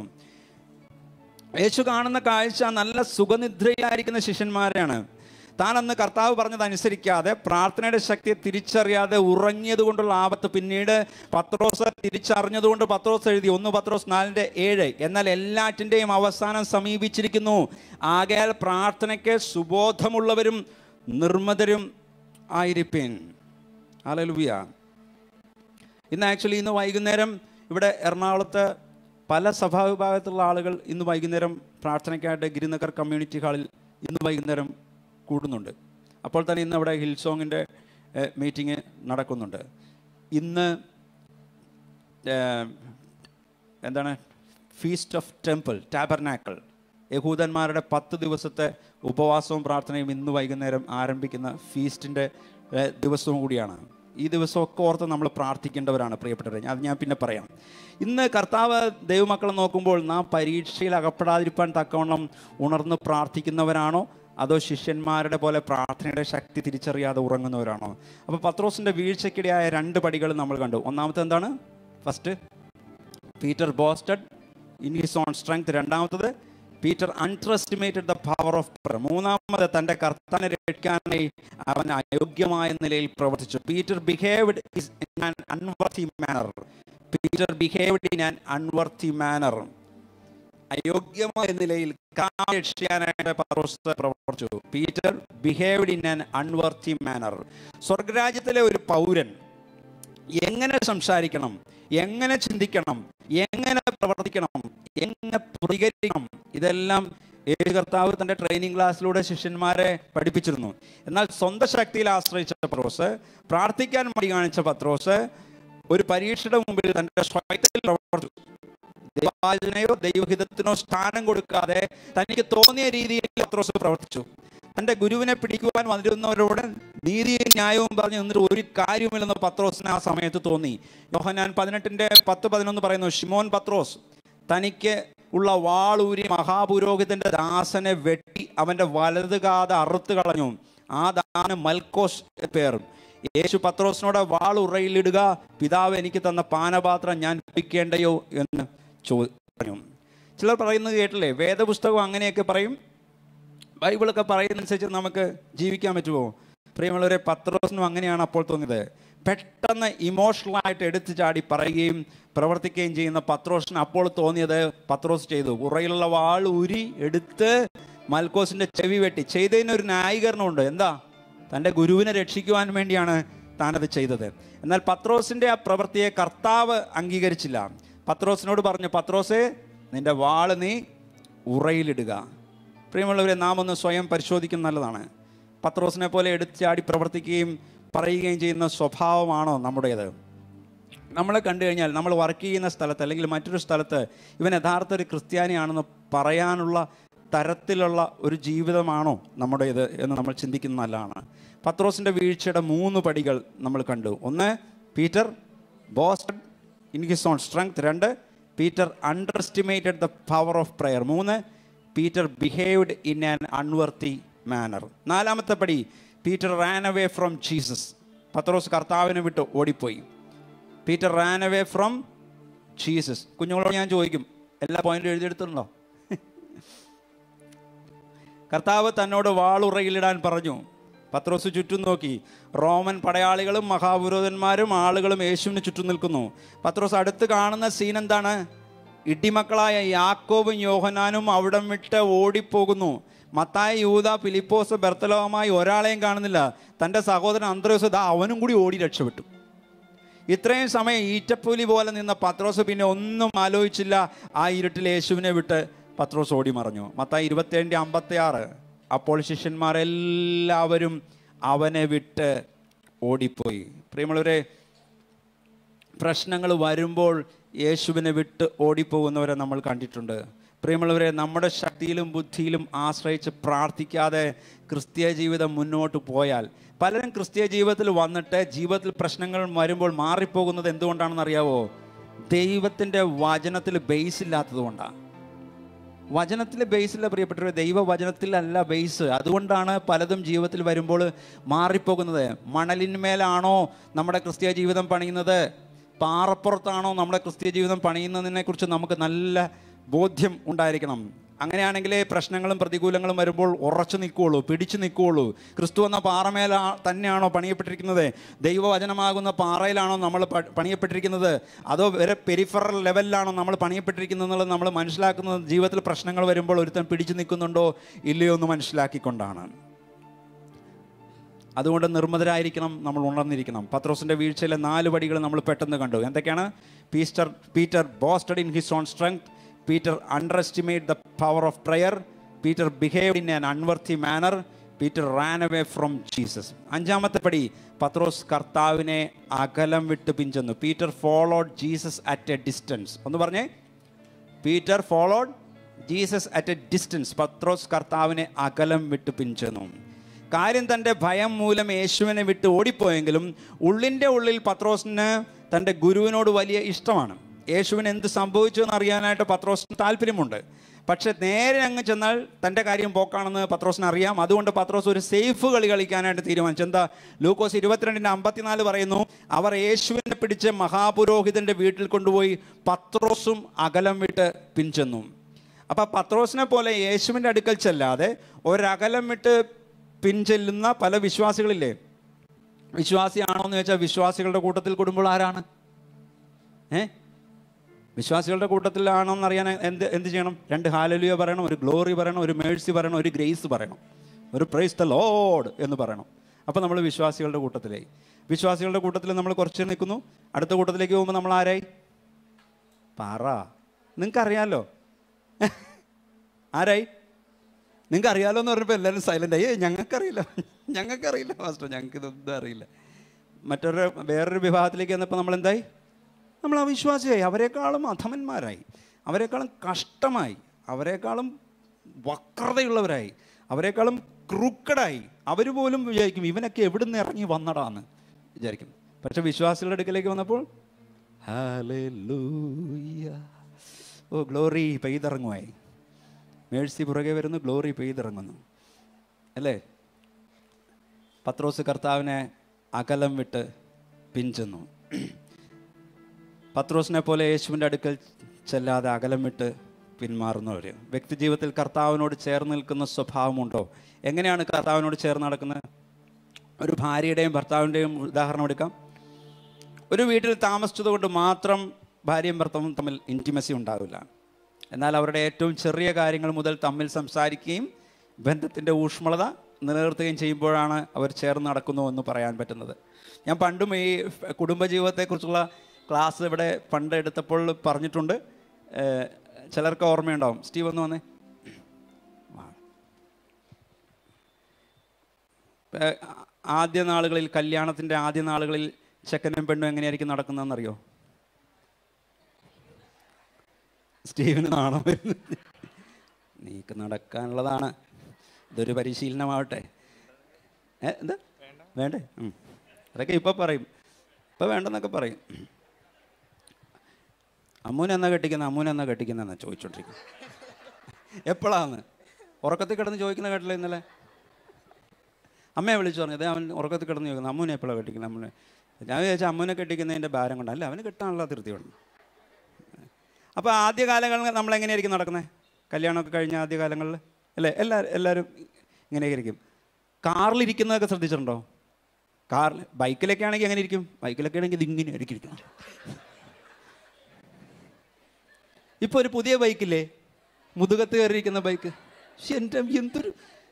യേശു കാണുന്ന കാഴ്ച നല്ല സുഖനിദ്രയിലായിരിക്കുന്ന ശിഷ്യന്മാരെയാണ് താൻ അന്ന് കർത്താവ് പറഞ്ഞത് അനുസരിക്കാതെ പ്രാർത്ഥനയുടെ ശക്തിയെ തിരിച്ചറിയാതെ ഉറങ്ങിയത് കൊണ്ടുള്ള ആപത്ത് പിന്നീട് പത്രോസ് തിരിച്ചറിഞ്ഞതുകൊണ്ട് പത്രോസ് എഴുതി ഒന്ന് പത്രോസ് നാലിൻ്റെ ഏഴ് എന്നാൽ എല്ലാറ്റിൻ്റെയും അവസാനം സമീപിച്ചിരിക്കുന്നു ആകയാൽ പ്രാർത്ഥനയ്ക്ക് സുബോധമുള്ളവരും നിർമ്മതരും ആയിരിപ്പിൻ അലലുവിയ ഇന്ന് ആക്ച്വലി ഇന്ന് വൈകുന്നേരം ഇവിടെ എറണാകുളത്ത് പല സഭാവിഭാഗത്തിലുള്ള ആളുകൾ ഇന്ന് വൈകുന്നേരം പ്രാർത്ഥനയ്ക്കായിട്ട് ഗിരിനഗർ കമ്മ്യൂണിറ്റി ഹാളിൽ ഇന്ന് വൈകുന്നേരം കൂടുന്നുണ്ട് അപ്പോൾ തന്നെ ഇന്ന് അവിടെ ഹിൽ സോങ്ങിൻ്റെ മീറ്റിംഗ് നടക്കുന്നുണ്ട് ഇന്ന് ഏഹ്, എന്താണ് ഫീസ്റ്റ് ഓഫ് ടെമ്പിൾ ടാബർനാക്കൾ യഹൂദന്മാരുടെ പത്ത് ദിവസത്തെ ഉപവാസവും പ്രാർത്ഥനയും ഇന്ന് വൈകുന്നേരം ആരംഭിക്കുന്ന ഫീസ്റ്റിൻ്റെ ദിവസവും കൂടിയാണ് ഈ ദിവസമൊക്കെ ഓർത്ത് നമ്മൾ പ്രാർത്ഥിക്കേണ്ടവരാണ് പ്രിയപ്പെട്ടവരെ അത് ഞാൻ പിന്നെ പറയാം ഇന്ന് കർത്താവ് ദൈവമക്കളെ നോക്കുമ്പോൾ നാം പരീക്ഷയിൽ അകപ്പെടാതിരിക്കാൻ തക്കവണ്ണം ഉണർന്ന് പ്രാർത്ഥിക്കുന്നവരാണോ അതോ ശിഷ്യന്മാരുടെ പോലെ പ്രാർത്ഥനയുടെ ശക്തി തിരിച്ചറിയാതെ ഉറങ്ങുന്നവരാണോ അപ്പോൾ പത്രോസിൻ്റെ വീഴ്ചയ്ക്കിടയായ രണ്ട് പടികൾ നമ്മൾ കണ്ടു ഒന്നാമത്തെ എന്താണ് first Peter boasted in his own strength രണ്ടാമത്തത് Peter underestimated the power of prayer മൂന്നാമത് തൻ്റെ കർത്താനെ രക്ഷിക്കാനായി അവൻ അയോഗ്യമായ നിലയിൽ പ്രവർത്തിച്ചു Peter behaved in an unworthy manner Peter behaved in an unworthy manner അയോഗ്യമായ നിലയിൽ കാൽ രക്ഷിക്കാനായിട്ട് പത്രോസ് പ്രവർത്തിച്ചു Peter behaved in an unworthy manner സ്വർഗരാജ്യത്തിലെ ഒരു പൗരൻ എങ്ങനെ സംസാരിക്കണം എങ്ങനെ ചിന്തിക്കണം എങ്ങനെ പ്രവർത്തിക്കണം എങ്ങനെ പ്രതികരിക്കണം ഇതെല്ലാം ഏഴ് കർത്താവ് തൻ്റെ ട്രെയിനിങ് ക്ലാസ്സിലൂടെ ശിഷ്യന്മാരെ പഠിപ്പിച്ചിരുന്നു എന്നാൽ സ്വന്തം ശക്തിയിൽ ആശ്രയിച്ച പത്രോസ് പ്രാർത്ഥിക്കാൻ മടി കാണിച്ച പത്രോസ് ഒരു പരീക്ഷയുടെ മുമ്പിൽ തൻ്റെ സ്വയത്തിൽ പ്രവർത്തിച്ചു ദൈവാചനയോ ദൈവഹിതത്തിനോ സ്ഥാനം കൊടുക്കാതെ തനിക്ക് തോന്നിയ രീതിയിൽ പത്രോസ് പ്രവർത്തിച്ചു തൻ്റെ ഗുരുവിനെ പിടിക്കുവാൻ വന്നിരുന്നവരോട് നീതിയും ന്യായവും പറഞ്ഞ് നിന്നിട്ട് ഒരു കാര്യമില്ലെന്ന് പത്രോസിന് ആ സമയത്ത് തോന്നി യോഹനാൻ പതിനെട്ടിൻ്റെ പത്ത് പതിനൊന്ന് പറയുന്നു ഷിമോൻ പത്രോസ് തനിക്ക് ഉള്ള വാളൂരി മഹാപുരോഹിതന്റെ ദാസനെ വെട്ടി അവൻ്റെ വലത് കാത് അറുത്ത് കളഞ്ഞു ആ ദാന് മൽക്കോസ് പേർ യേശു പത്രോസിനോട് വാൾ ഉറയിലിടുക പിതാവ് എനിക്ക് തന്ന പാനപാത്രം ഞാൻ കുടിക്കേണ്ടയോ എന്ന് ചോ പറഞ്ഞു ചിലർ പറയുന്നത് കേട്ടില്ലേ വേദപുസ്തകം അങ്ങനെയൊക്കെ പറയും ബൈബിളൊക്കെ പറയുന്നതനുസരിച്ച് നമുക്ക് ജീവിക്കാൻ പറ്റുമോ പ്രിയമുള്ളവരെ പത്രോസിനും അങ്ങനെയാണ് അപ്പോൾ തോന്നിയത് പെട്ടെന്ന് ഇമോഷണലായിട്ട് എടുത്തു ചാടി പറയുകയും പ്രവർത്തിക്കുകയും ചെയ്യുന്ന പത്രോസിന് അപ്പോൾ തോന്നിയത് പത്രോസ് ചെയ്തു ഉറയിലുള്ള വാൾ ഉരി എടുത്ത് മൽക്കോസിന്റെ ചെവി വെട്ടി ചെയ്തതിനൊരു ന്യായീകരണമുണ്ട് എന്താ തൻ്റെ ഗുരുവിനെ രക്ഷിക്കുവാൻ വേണ്ടിയാണ് താനത് ചെയ്തത് എന്നാൽ പത്രോസിന്റെ ആ പ്രവൃത്തിയെ കർത്താവ് അംഗീകരിച്ചില്ല പത്രോസിനോട് പറഞ്ഞു പത്രോസേ നിന്റെ വാള് നീ ഉറയിലിടുക പ്രിയമുള്ളവരെ നാം ഒന്ന് സ്വയം പരിശോധിക്കുന്ന നല്ലതാണ് പത്രോസിനെ പോലെ എടുത്താടി പ്രവർത്തിക്കുകയും പറയുകയും ചെയ്യുന്ന സ്വഭാവമാണോ നമ്മുടേത് നമ്മളെ കണ്ടു കഴിഞ്ഞാൽ നമ്മൾ വർക്ക് ചെയ്യുന്ന സ്ഥലത്ത് അല്ലെങ്കിൽ മറ്റൊരു സ്ഥലത്ത് ഇവൻ യഥാർത്ഥ ഒരു ക്രിസ്ത്യാനിയാണെന്ന് പറയാനുള്ള തരത്തിലുള്ള ഒരു ജീവിതമാണോ നമ്മുടേത് എന്ന് നമ്മൾ ചിന്തിക്കുന്ന നല്ലതാണ് പത്രോസിൻ്റെ വീഴ്ചയുടെ മൂന്ന് പടികൾ നമ്മൾ കണ്ടു ഒന്ന് Peter boasted in his own strength രണ്ട് Peter underestimated the power of prayer മൂന്ന് Peter behaved in an unworthy manner നാലാമത്തെ പടി Peter ran away from Jesus പത്രോസ് കർത്താവിനെ വിട്ട് ഓടിപ്പോയി Peter ran away from Jesus കുഞ്ഞുങ്ങളോട് ഞാൻ ചോദിക്കും എല്ലാ പോയിന്റും എഴുതിയെടുത്തിട്ടുണ്ടോ കർത്താവ് തന്നോട് വാളുറയിലിടാൻ പറഞ്ഞു പത്രോസ് ചുറ്റും നോക്കി റോമൻ പടയാളികളും മഹാപുരോധന്മാരും ആളുകളും യേശുവിന് ചുറ്റും നിൽക്കുന്നു പത്രോസ് അടുത്ത് കാണുന്ന സീൻ എന്താണ് ഇടിമക്കളായ യാക്കോബും യോഹനാനും അവിടം വിട്ട് ഓടിപ്പോകുന്നു മത്തായ യൂത ഫിലിപ്പോസ് ബെർത്തലോമായി ഒരാളെയും കാണുന്നില്ല തൻ്റെ സഹോദരൻ അന്ത്രയോസ് ദാ അവനും കൂടി ഓടി രക്ഷപ്പെട്ടു ഇത്രയും സമയം ഈറ്റപ്പൂലി പോലെ നിന്ന പത്രോസ് പിന്നെ ഒന്നും ആലോചിച്ചില്ല ആ ഇരുട്ടിൽ യേശുവിനെ വിട്ട് പത്രോസ് ഓടി മറഞ്ഞു മത്തായി ഇരുപത്തേഴിൻ്റെ അമ്പത്തി ആറ് അപ്പോൾ ശിഷ്യന്മാരെല്ലാവരും അവനെ വിട്ട് ഓടിപ്പോയി പ്രിയമുള്ളവരെ പ്രശ്നങ്ങൾ വരുമ്പോൾ യേശുവിനെ വിട്ട് ഓടിപ്പോകുന്നവരെ നമ്മൾ കണ്ടിട്ടുണ്ട് പ്രിയമുള്ളവരെ നമ്മുടെ ശക്തിയിലും ബുദ്ധിയിലും ആശ്രയിച്ച് പ്രാർത്ഥിക്കാതെ ക്രിസ്തീയ ജീവിതം മുന്നോട്ട് പോയാൽ പലരും ക്രിസ്തീയ ജീവിതത്തിൽ വന്നിട്ട് ജീവിതത്തിൽ പ്രശ്നങ്ങൾ വരുമ്പോൾ മാറിപ്പോകുന്നത് എന്തുകൊണ്ടാണെന്ന് അറിയാവോ ദൈവത്തിൻ്റെ വചനത്തിൽ ബേസ് ഇല്ലാത്തത് കൊണ്ടാണ് വചനത്തിൽ ബേസില്ല പ്രിയപ്പെട്ടവരെ ദൈവവചനത്തിലല്ല ബേസ് അതുകൊണ്ടാണ് പലതും ജീവിതത്തിൽ വരുമ്പോൾ മാറിപ്പോകുന്നത് മണലിന്മേലാണോ നമ്മുടെ ക്രിസ്തീയ ജീവിതം പണിയുന്നത് പാറപ്പുറത്താണോ നമ്മുടെ ക്രിസ്തീയ ജീവിതം പണിയുന്നതിനെ കുറിച്ച് നമുക്ക് നല്ല ബോധ്യം ഉണ്ടായിരിക്കണം അങ്ങനെയാണെങ്കിലേ പ്രശ്നങ്ങളും പ്രതികൂലങ്ങളും വരുമ്പോൾ ഉറച്ചു നിൽക്കുകയുള്ളൂ പിടിച്ചു നിൽക്കുകയുള്ളൂ ക്രിസ്തു എന്ന പാറമേല തന്നെയാണോ പണിയപ്പെട്ടിരിക്കുന്നത് ദൈവവചനമാകുന്ന പാറയിലാണോ നമ്മൾ പ- പണിയപ്പെട്ടിരിക്കുന്നത് അതോ വേറെ പെരിഫറൽ ലെവലിലാണോ നമ്മൾ പണിയപ്പെട്ടിരിക്കുന്നത് എന്നുള്ളത് നമ്മൾ മനസ്സിലാക്കുന്നത് ജീവിതത്തിൽ പ്രശ്നങ്ങൾ വരുമ്പോൾ ഒരുത്തൻ പിടിച്ചു നിൽക്കുന്നുണ്ടോ ഇല്ലയോ എന്ന് മനസ്സിലാക്കിക്കൊണ്ടാണ് അതുകൊണ്ട് നിർമ്മതരായിരിക്കണം നമ്മൾ ഉണർന്നിരിക്കണം പത്രോസിൻ്റെ വീഴ്ചയിലെ നാല് പടികൾ നമ്മൾ പെട്ടെന്ന് കണ്ടു എന്തൊക്കെയാണ് പീസ്റ്റർ Peter boasted in his own strength Peter underestimate the power of prayer Peter behave in an unworthy manner Peter ran away from Jesus അഞ്ചാമത്തെ പടി പത്രോസ് കർത്താവിനെ അകലം വിട്ട് പിഞ്ചെന്നു Peter followed Jesus at a distance ഒന്ന് പറഞ്ഞേ Peter followed Jesus at a distance പത്രോസ് കർത്താവിനെ അകലം വിട്ട് പിഞ്ചെന്നു കാര്യം തൻ്റെ ഭയം മൂലം യേശുവിനെ വിട്ട് ഓടിപ്പോയെങ്കിലും ഉള്ളിൻ്റെ ഉള്ളിൽ പത്രോസിന് തൻ്റെ ഗുരുവിനോട് വലിയ ഇഷ്ടമാണ് യേശുവിന് എന്ത് സംഭവിച്ചു എന്ന് അറിയാനായിട്ട് പത്രോസിന് താല്പര്യമുണ്ട് പക്ഷെ നേരെ അങ്ങ് ചെന്നാൽ തൻ്റെ കാര്യം പോക്കാണെന്ന് പത്രോസിന് അറിയാം അതുകൊണ്ട് പത്രോസ് ഒരു സേഫ് കളി കളിക്കാനായിട്ട് തീരുമാനിച്ചു എന്താ ലൂക്കോസ് ഇരുപത്തിരണ്ടിൻ്റെ അമ്പത്തിനാല് പറയുന്നു അവർ യേശുവിനെ പിടിച്ച് മഹാപുരോഹിതൻ്റെ വീട്ടിൽ കൊണ്ടുപോയി പത്രോസും അകലം വിട്ട് പിൻചെന്നു അപ്പം പത്രോസിനെ പോലെ യേശുവിൻ്റെ അടുക്കൽ ചെല്ലാതെ ഒരകലം വിട്ട് പിൻചെല്ലുന്ന പല വിശ്വാസികളില്ലേ വിശ്വാസിയാണോ എന്ന് ചോദിച്ചാൽ വിശ്വാസികളുടെ കൂട്ടത്തിൽ കൂടുമ്പോൾ ആരാണ് ഏ വിശ്വാസികളുടെ കൂട്ടത്തിലാണോ എന്ന് അറിയാൻ എന്ത് എന്ത് ചെയ്യണം രണ്ട് ഹാലലിയ പറയണം ഒരു ഗ്ലോറി പറയണം ഒരു മേഴ്സി പറയണം ഒരു ഗ്രേസ് പറയണം ഒരു പ്രൈസ് ദ ലോഡ് എന്ന് പറയണം അപ്പോൾ നമ്മൾ വിശ്വാസികളുടെ കൂട്ടത്തിലായി വിശ്വാസികളുടെ കൂട്ടത്തിൽ നമ്മൾ കുറച്ച് നിൽക്കുന്നു അടുത്ത കൂട്ടത്തിലേക്ക് പോകുമ്പോൾ നമ്മൾ ആരായി പറ നിങ്ങൾക്കറിയാലോ ആരായി നിങ്ങൾക്ക് അറിയാലോ എന്ന് പറഞ്ഞപ്പോൾ എല്ലാവരും സൈലൻ്റ് ആയി "ഏയ്, ഞങ്ങൾക്കറിയില്ല ഞങ്ങൾക്കറിയില്ല മാസ്റ്റർ ഞങ്ങൾക്ക് ഇതൊന്നും അറിയില്ല മറ്റൊരു വേറൊരു വിഭാഗത്തിലേക്ക് വന്നപ്പോൾ നമ്മൾ എന്തായി നമ്മൾ അവിശ്വാസിയായി അവരെക്കാളും അധമന്മാരായി അവരെക്കാളും കഷ്ടമായി അവരെക്കാളും വക്രതയുള്ളവരായി അവരെക്കാളും ക്രൂക്കഡായി അവർ പോലും വിചാരിക്കും ഇവനൊക്കെ എവിടുന്ന് ഇറങ്ങി വന്നടാന്ന് വിചാരിക്കും പക്ഷെ വിശ്വാസികളുടെ അടുക്കലേക്ക് വന്നപ്പോൾ ഹല്ലേലൂയ ഓ ഗ്ലോറി പെയ്തിറങ്ങുമായി മേഴ്സി പുറകെ വരുന്നു ഗ്ലോറി പെയ്തിറങ്ങുന്നു അല്ലേ പത്രോസ് കർത്താവിനെ അകലം വിട്ട് പിഞ്ചെന്നു പത്രോസിനെ പോലെ യേശുവിൻ്റെ അടുക്കൽ ചെല്ലാതെ അകലം വിട്ട് പിന്മാറുന്നവർ വ്യക്തി ജീവിതത്തിൽ കർത്താവിനോട് ചേർന്ന് നിൽക്കുന്ന സ്വഭാവമുണ്ടോ എങ്ങനെയാണ് കർത്താവിനോട് ചേർന്ന് നടക്കുന്നത് ഒരു ഭാര്യയുടെയും ഭർത്താവിൻ്റെയും ഉദാഹരണം എടുക്കാം ഒരു വീട്ടിൽ താമസിച്ചതുകൊണ്ട് മാത്രം ഭാര്യയും ഭർത്താവും തമ്മിൽ ഇൻറ്റിമസി ഉണ്ടാവില്ല എന്നാൽ അവരുടെ ഏറ്റവും ചെറിയ കാര്യങ്ങൾ മുതൽ തമ്മിൽ സംസാരിക്കുകയും ബന്ധത്തിൻ്റെ ഊഷ്മളത നിലനിർത്തുകയും ചെയ്യുമ്പോഴാണ് അവർ ചേർന്ന് നടക്കുന്നു എന്ന് പറയാൻ പറ്റുന്നത് ഞാൻ പണ്ടും ഈ കുടുംബജീവിതത്തെക്കുറിച്ചുള്ള ക്ലാസ് ഇവിടെ പണ്ട് എടുത്തപ്പോൾ പറഞ്ഞിട്ടുണ്ട് ഏഹ് ചിലർക്ക് ഓർമ്മയുണ്ടാവും സ്റ്റീവ് ഒന്ന് വന്നേ വാ. ഏഹ് ആദ്യ നാളുകളിൽ കല്യാണത്തിൻ്റെ ആദ്യ നാളുകളിൽ ചെക്കനും പെണ്ണും എങ്ങനെയായിരിക്കും നടക്കുന്നതെന്നറിയോ സ്റ്റീവിന് നാണം വരുന്നു നീക്ക് നടക്കാനുള്ളതാണ് ഇതൊരു പരിശീലനമാവട്ടെ ഏ എന്താ വേണ്ടേ ഉം. അതൊക്കെ ഇപ്പം പറയും ഇപ്പം വേണ്ടെന്നൊക്കെ പറയും അമ്മൂനെ എന്നാ കെട്ടിക്കുന്ന അമ്മൂനെ എന്നാ കെട്ടിക്കുന്ന എന്നാ ചോദിച്ചോണ്ടിരിക്കും എപ്പോഴാന്ന് ഉറക്കത്തിൽ കിടന്ന് ചോദിക്കുന്ന കേട്ടില്ല ഇന്നലെ അമ്മയെ വിളിച്ചു പറഞ്ഞു അതെ അവൻ ഉറക്കത്തിൽ കിടന്ന് ചോദിക്കുന്നു അമ്മൂനെ എപ്പോഴാണ് കെട്ടിക്കുന്നത് അമ്മൂനെ ഞാൻ വിചാരിച്ചാൽ അമ്മൂനെ കെട്ടിക്കുന്നതിൻ്റെ ഭാരം കൊണ്ട് അല്ല അവന് കെട്ടാനുള്ള ധൃതി കൊണ്ട് അപ്പോൾ ആദ്യ കാലങ്ങളിൽ നമ്മൾ എങ്ങനെയായിരിക്കും നടക്കുന്നത് കല്യാണമൊക്കെ കഴിഞ്ഞ ആദ്യ കാലങ്ങളിൽ അല്ലേ എല്ലാവരും എല്ലാവരും ഇങ്ങനെയായിരിക്കും കാറിലിരിക്കുന്നതൊക്കെ ശ്രദ്ധിച്ചിട്ടുണ്ടോ കാറിൽ ബൈക്കിലൊക്കെ ആണെങ്കിൽ എങ്ങനെ ഇരിക്കും ബൈക്കിലൊക്കെ ആണെങ്കിൽ ഇത് ഇങ്ങനെ ആയിരിക്കും ഇരിക്കണം ഇപ്പോൾ ഒരു പുതിയ ബൈക്കില്ലേ മുതുകത്ത് കയറിയിരിക്കുന്ന ബൈക്ക് ശ്ശെ, എൻ്റെ എന്തൊരു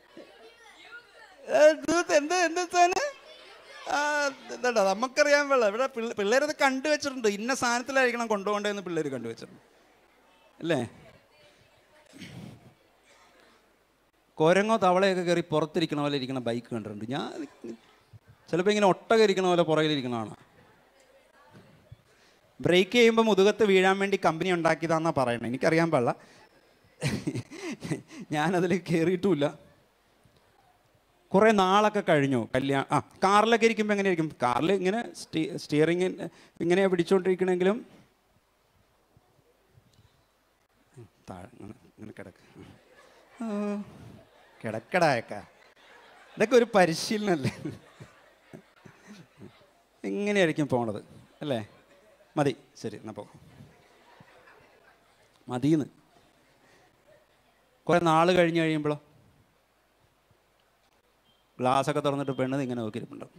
ഏ, ഇത് എന്താ എന്താ സാധനം ആ, എന്താടാ നമുക്കറിയാൻ വേണ്ട ഇവിടെ പിള്ളേരത് കണ്ടു വെച്ചിട്ടുണ്ട് ഇന്ന സാധനത്തിലായിരിക്കണം കൊണ്ടുപോകേണ്ടതെന്ന് പിള്ളേർ കണ്ടു വെച്ചിട്ടുണ്ട് അല്ലേ കൊരങ്ങോ തവളയൊക്കെ കയറി പുറത്തിരിക്കണ പോലെ ഇരിക്കണ ബൈക്ക് കണ്ടിട്ടുണ്ട് ഞാൻ ചിലപ്പോൾ ഇങ്ങനെ ഒട്ടക ഇരിക്കണ പോലെ പുറകിലിരിക്കണതാണ് ബ്രേക്ക് ചെയ്യുമ്പോൾ മുതുകത്ത് വീഴാൻ വേണ്ടി കമ്പനി ഉണ്ടാക്കിയതാണെന്നാണ് പറയണത് എനിക്കറിയാൻ പാടില്ല ഞാനതിൽ കയറിയിട്ടുമില്ല കുറേ നാളൊക്കെ കഴിഞ്ഞു കല്യാണം ആ കാറിലൊക്കെ ഇരിക്കുമ്പോൾ എങ്ങനെയായിരിക്കും കാറിൽ ഇങ്ങനെ സ്റ്റീ സ്റ്റിയറിങ് ഇങ്ങനെ പിടിച്ചുകൊണ്ടിരിക്കണമെങ്കിലും താഴെ ഇങ്ങനെ ഇങ്ങനെ കിടക്ക് ഓ, കിടക്കടായക്ക ഇതൊക്കെ ഒരു പരിശീലനമല്ലേ എങ്ങനെയായിരിക്കും പോണത് അല്ലേ മതി ശരി എന്നാ പോ മതിന്ന് കുറേ നാൾ കഴിഞ്ഞ് കഴിയുമ്പോഴോ ഗ്ലാസ്സൊക്കെ തുറന്നിട്ട് പെണ്ണ് ഇങ്ങനെ നോക്കിയിരിപ്പുണ്ടാവും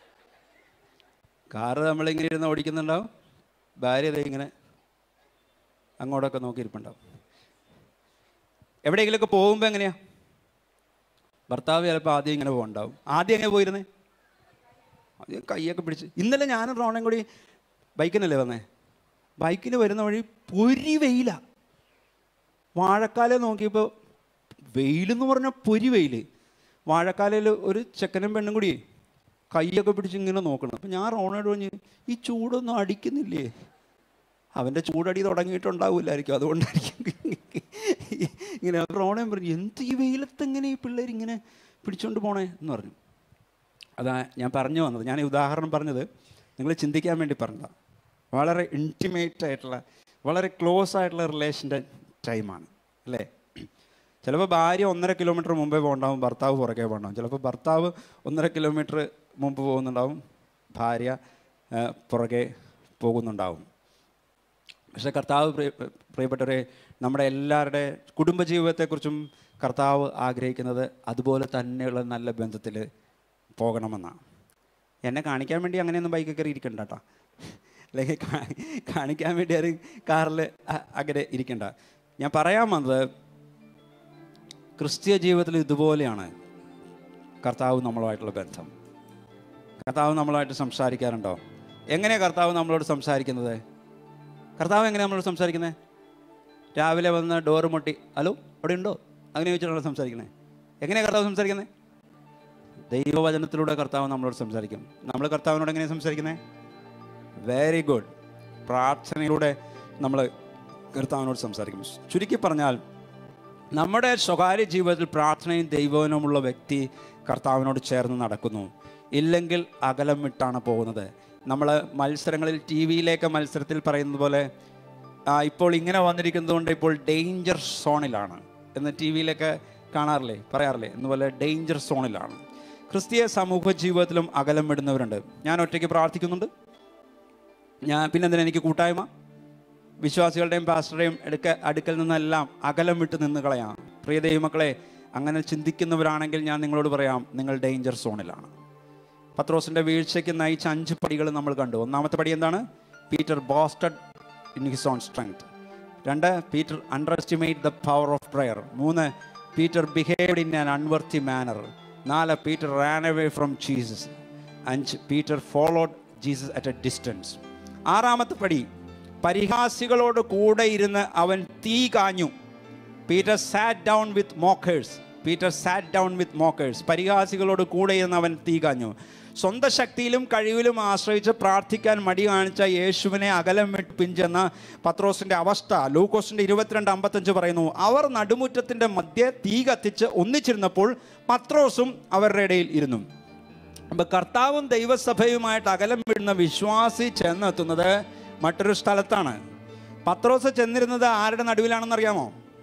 കാറ് നമ്മളിങ്ങനെ ഇരുന്ന് ഓടിക്കുന്നുണ്ടാവും ഭാര്യ ദേ ഇങ്ങനെ അങ്ങോട്ടൊക്കെ നോക്കിയിരിപ്പുണ്ടാവും എവിടെയെങ്കിലുമൊക്കെ പോകുമ്പോൾ എങ്ങനെയാ ഭർത്താവ് ചിലപ്പോൾ ആദ്യം ഇങ്ങനെ പോകണ്ടാവും ആദ്യം എങ്ങനെ പോയിരുന്നേ ആദ്യം കൈയൊക്കെ പിടിച്ച് ഇന്നലെ ഞാനും റോണയും കൂടി ബൈക്കിനല്ലേ വന്നേ ബൈക്കിന് വരുന്ന വഴി പൊരി വെയില വാഴക്കാല നോക്കിയപ്പോൾ വെയിലെന്ന് പറഞ്ഞാൽ പൊരി വെയിൽ വാഴക്കാലയിൽ ഒരു ചെക്കനും പെണ്ണും കൂടി കൈയൊക്കെ പിടിച്ച് ഇങ്ങനെ നോക്കണം അപ്പം ഞാൻ റോണയോട് പറഞ്ഞ് ഈ ചൂടൊന്നും അടിക്കുന്നില്ലേ അവൻ്റെ ചൂടടി തുടങ്ങിയിട്ടുണ്ടാവില്ലായിരിക്കും അതുകൊണ്ടായിരിക്കും ഇങ്ങനെ റോണയും പറഞ്ഞു എന്ത് ഈ വെയിലത്ത് എങ്ങനെ ഈ പിള്ളേർ ഇങ്ങനെ പിടിച്ചുകൊണ്ട് പോണേ എന്ന് പറഞ്ഞു അതാ ഞാൻ പറഞ്ഞു വന്നത് ഞാൻ ഈ ഉദാഹരണം പറഞ്ഞത് നിങ്ങൾ ചിന്തിക്കാൻ വേണ്ടി പറഞ്ഞതാണ് വളരെ ഇൻറ്റിമേറ്റ് ആയിട്ടുള്ള വളരെ ക്ലോസ് ആയിട്ടുള്ള റിലേഷൻ്റെ ടൈമാണ് അല്ലേ ചിലപ്പോൾ ഭാര്യ ഒന്നര കിലോമീറ്റർ മുമ്പേ പോകണ്ടാവും ഭർത്താവ് പുറകെ പോകണ്ടാവും ചിലപ്പോൾ ഭർത്താവ് ഒന്നര കിലോമീറ്റർ മുമ്പ് പോകുന്നുണ്ടാവും ഭാര്യ ആ, പുറകെ പോകുന്നുണ്ടാവും പക്ഷേ കർത്താവ് പ്രിയ- പ്രിയപ്പെട്ടവരെ നമ്മുടെ എല്ലാവരുടെ കുടുംബജീവിതത്തെക്കുറിച്ചും കർത്താവ് ആഗ്രഹിക്കുന്നത് അതുപോലെ തന്നെയുള്ള നല്ല ബന്ധത്തിൽ പോകണമെന്നാണ് എന്നെ കാണിക്കാൻ വേണ്ടി അങ്ങനെയൊന്നും ബൈക്കിൽ കയറി ഇരിക്കണ്ട കേട്ടോ അല്ലെങ്കിൽ കാ- കാണിക്കാൻ വേണ്ടി ഒരു കാറിൽ അങ്ങനെ ഇരിക്കണ്ട ഞാൻ പറയാൻ വന്നത് ക്രിസ്തീയ ജീവിതത്തിൽ ഇതുപോലെയാണ് കർത്താവ് നമ്മളുമായിട്ടുള്ള ബന്ധം കർത്താവ് നമ്മളുമായിട്ട് സംസാരിക്കാറുണ്ടോ എങ്ങനെയാണ് കർത്താവ് നമ്മളോട് സംസാരിക്കുന്നത് കർത്താവ് എങ്ങനെയാണ് നമ്മളോട് സംസാരിക്കുന്നത് രാവിലെ വന്ന് ഡോറ് മുട്ടി ഹലോ അവിടെ ഉണ്ടോ അങ്ങനെ ചോദിച്ചിട്ടാണ് സംസാരിക്കുന്നത് എങ്ങനെയാണ് കർത്താവ് സംസാരിക്കുന്നത് ദൈവവചനത്തിലൂടെ കർത്താവ് നമ്മളോട് സംസാരിക്കും നമ്മൾ കർത്താവിനോട് എങ്ങനെയാണ് സംസാരിക്കുന്നത് വെരി ഗുഡ് പ്രാർത്ഥനയിലൂടെ നമ്മൾ കർത്താവിനോട് സംസാരിക്കും ചുരുക്കി പറഞ്ഞാൽ നമ്മുടെ സ്വകാര്യ ജീവിതത്തിൽ പ്രാർത്ഥനയും ദൈവവുമുള്ള വ്യക്തി കർത്താവിനോട് ചേർന്ന് നടക്കുന്നു ഇല്ലെങ്കിൽ അകലം വിട്ടാണ് പോകുന്നത് നമ്മൾ മത്സരങ്ങളിൽ ടി വിയിലേക്ക് മത്സരത്തിൽ പറയുന്നത് പോലെ ആ, ഇപ്പോൾ ഇങ്ങനെ വന്നിരിക്കുന്നതുകൊണ്ട് ഇപ്പോൾ ഡേഞ്ചർ സോണിലാണ് എന്ന് ടി വിയിലൊക്കെ കാണാറില്ലേ പറയാറില്ലേ എന്നുപോലെ ഡേഞ്ചർ സോണിലാണ് ക്രിസ്തീയ സമൂഹ ജീവിതത്തിലും അകലം വിടുന്നവരുണ്ട് ഞാൻ ഒറ്റയ്ക്ക് പ്രാർത്ഥിക്കുന്നുണ്ട് ഞാൻ പിന്നെന്തിനാ എനിക്ക് കൂട്ടായ്മ വിശ്വാസികളുടെയും പാസ്റ്ററുടെയും എടുക്ക അടുക്കൽ നിന്നെല്ലാം അകലം വിട്ട് നിന്ന് കളയാം പ്രിയ ദൈവമക്കളെ അങ്ങനെ ചിന്തിക്കുന്നവരാണെങ്കിൽ ഞാൻ നിങ്ങളോട് പറയാം നിങ്ങൾ ഡേഞ്ചർ സോണിലാണ് പത്രോസിൻ്റെ വീഴ്ചയ്ക്ക് നയിച്ച അഞ്ച് പടികൾ നമ്മൾ കണ്ടു ഒന്നാമത്തെ പടി എന്താണ് Peter boasted in his own strength രണ്ട് Peter underestimate the power of prayer മൂന്ന് Peter behaved in an unworthy manner നാല് Peter ran away from Jesus അഞ്ച് Peter followed Jesus at a distance ആറാമത്തെ പടി പരിഹാസികളോട് കൂടെ ഇരുന്ന് അവൻ തീ കാഞ്ഞു Peter sat down with mockers Peter sat down with mockers പരിഹാസികളോട് കൂടെ ഇരുന്ന് അവൻ തീ കാഞ്ഞു സ്വന്തം ശക്തിയിലും കഴിവിലും ആശ്രയിച്ച് പ്രാർത്ഥിക്കാൻ മടി കാണിച്ച യേശുവിനെ അകലം വിട്ട് പിഞ്ചെന്ന പത്രോസിന്റെ അവസ്ഥ ലൂക്കോസിന്റെ ഇരുപത്തിരണ്ട് അമ്പത്തഞ്ച് പറയുന്നു അവർ നടുമുറ്റത്തിന്റെ മധ്യ തീ കത്തിച്ച് ഒന്നിച്ചിരുന്നപ്പോൾ പത്രോസും അവരുടെ ഇടയിൽ ഇരുന്നു അപ്പൊ കർത്താവും ദൈവസഭയുമായിട്ട് അകലം വിടുന്ന വിശ്വാസി ചെന്നെത്തുന്നത് മറ്റൊരു സ്ഥലത്താണ് പത്രോസ് ചെന്നിരുന്നത് ആരുടെ നടുവിലാണെന്ന് അറിയാമോ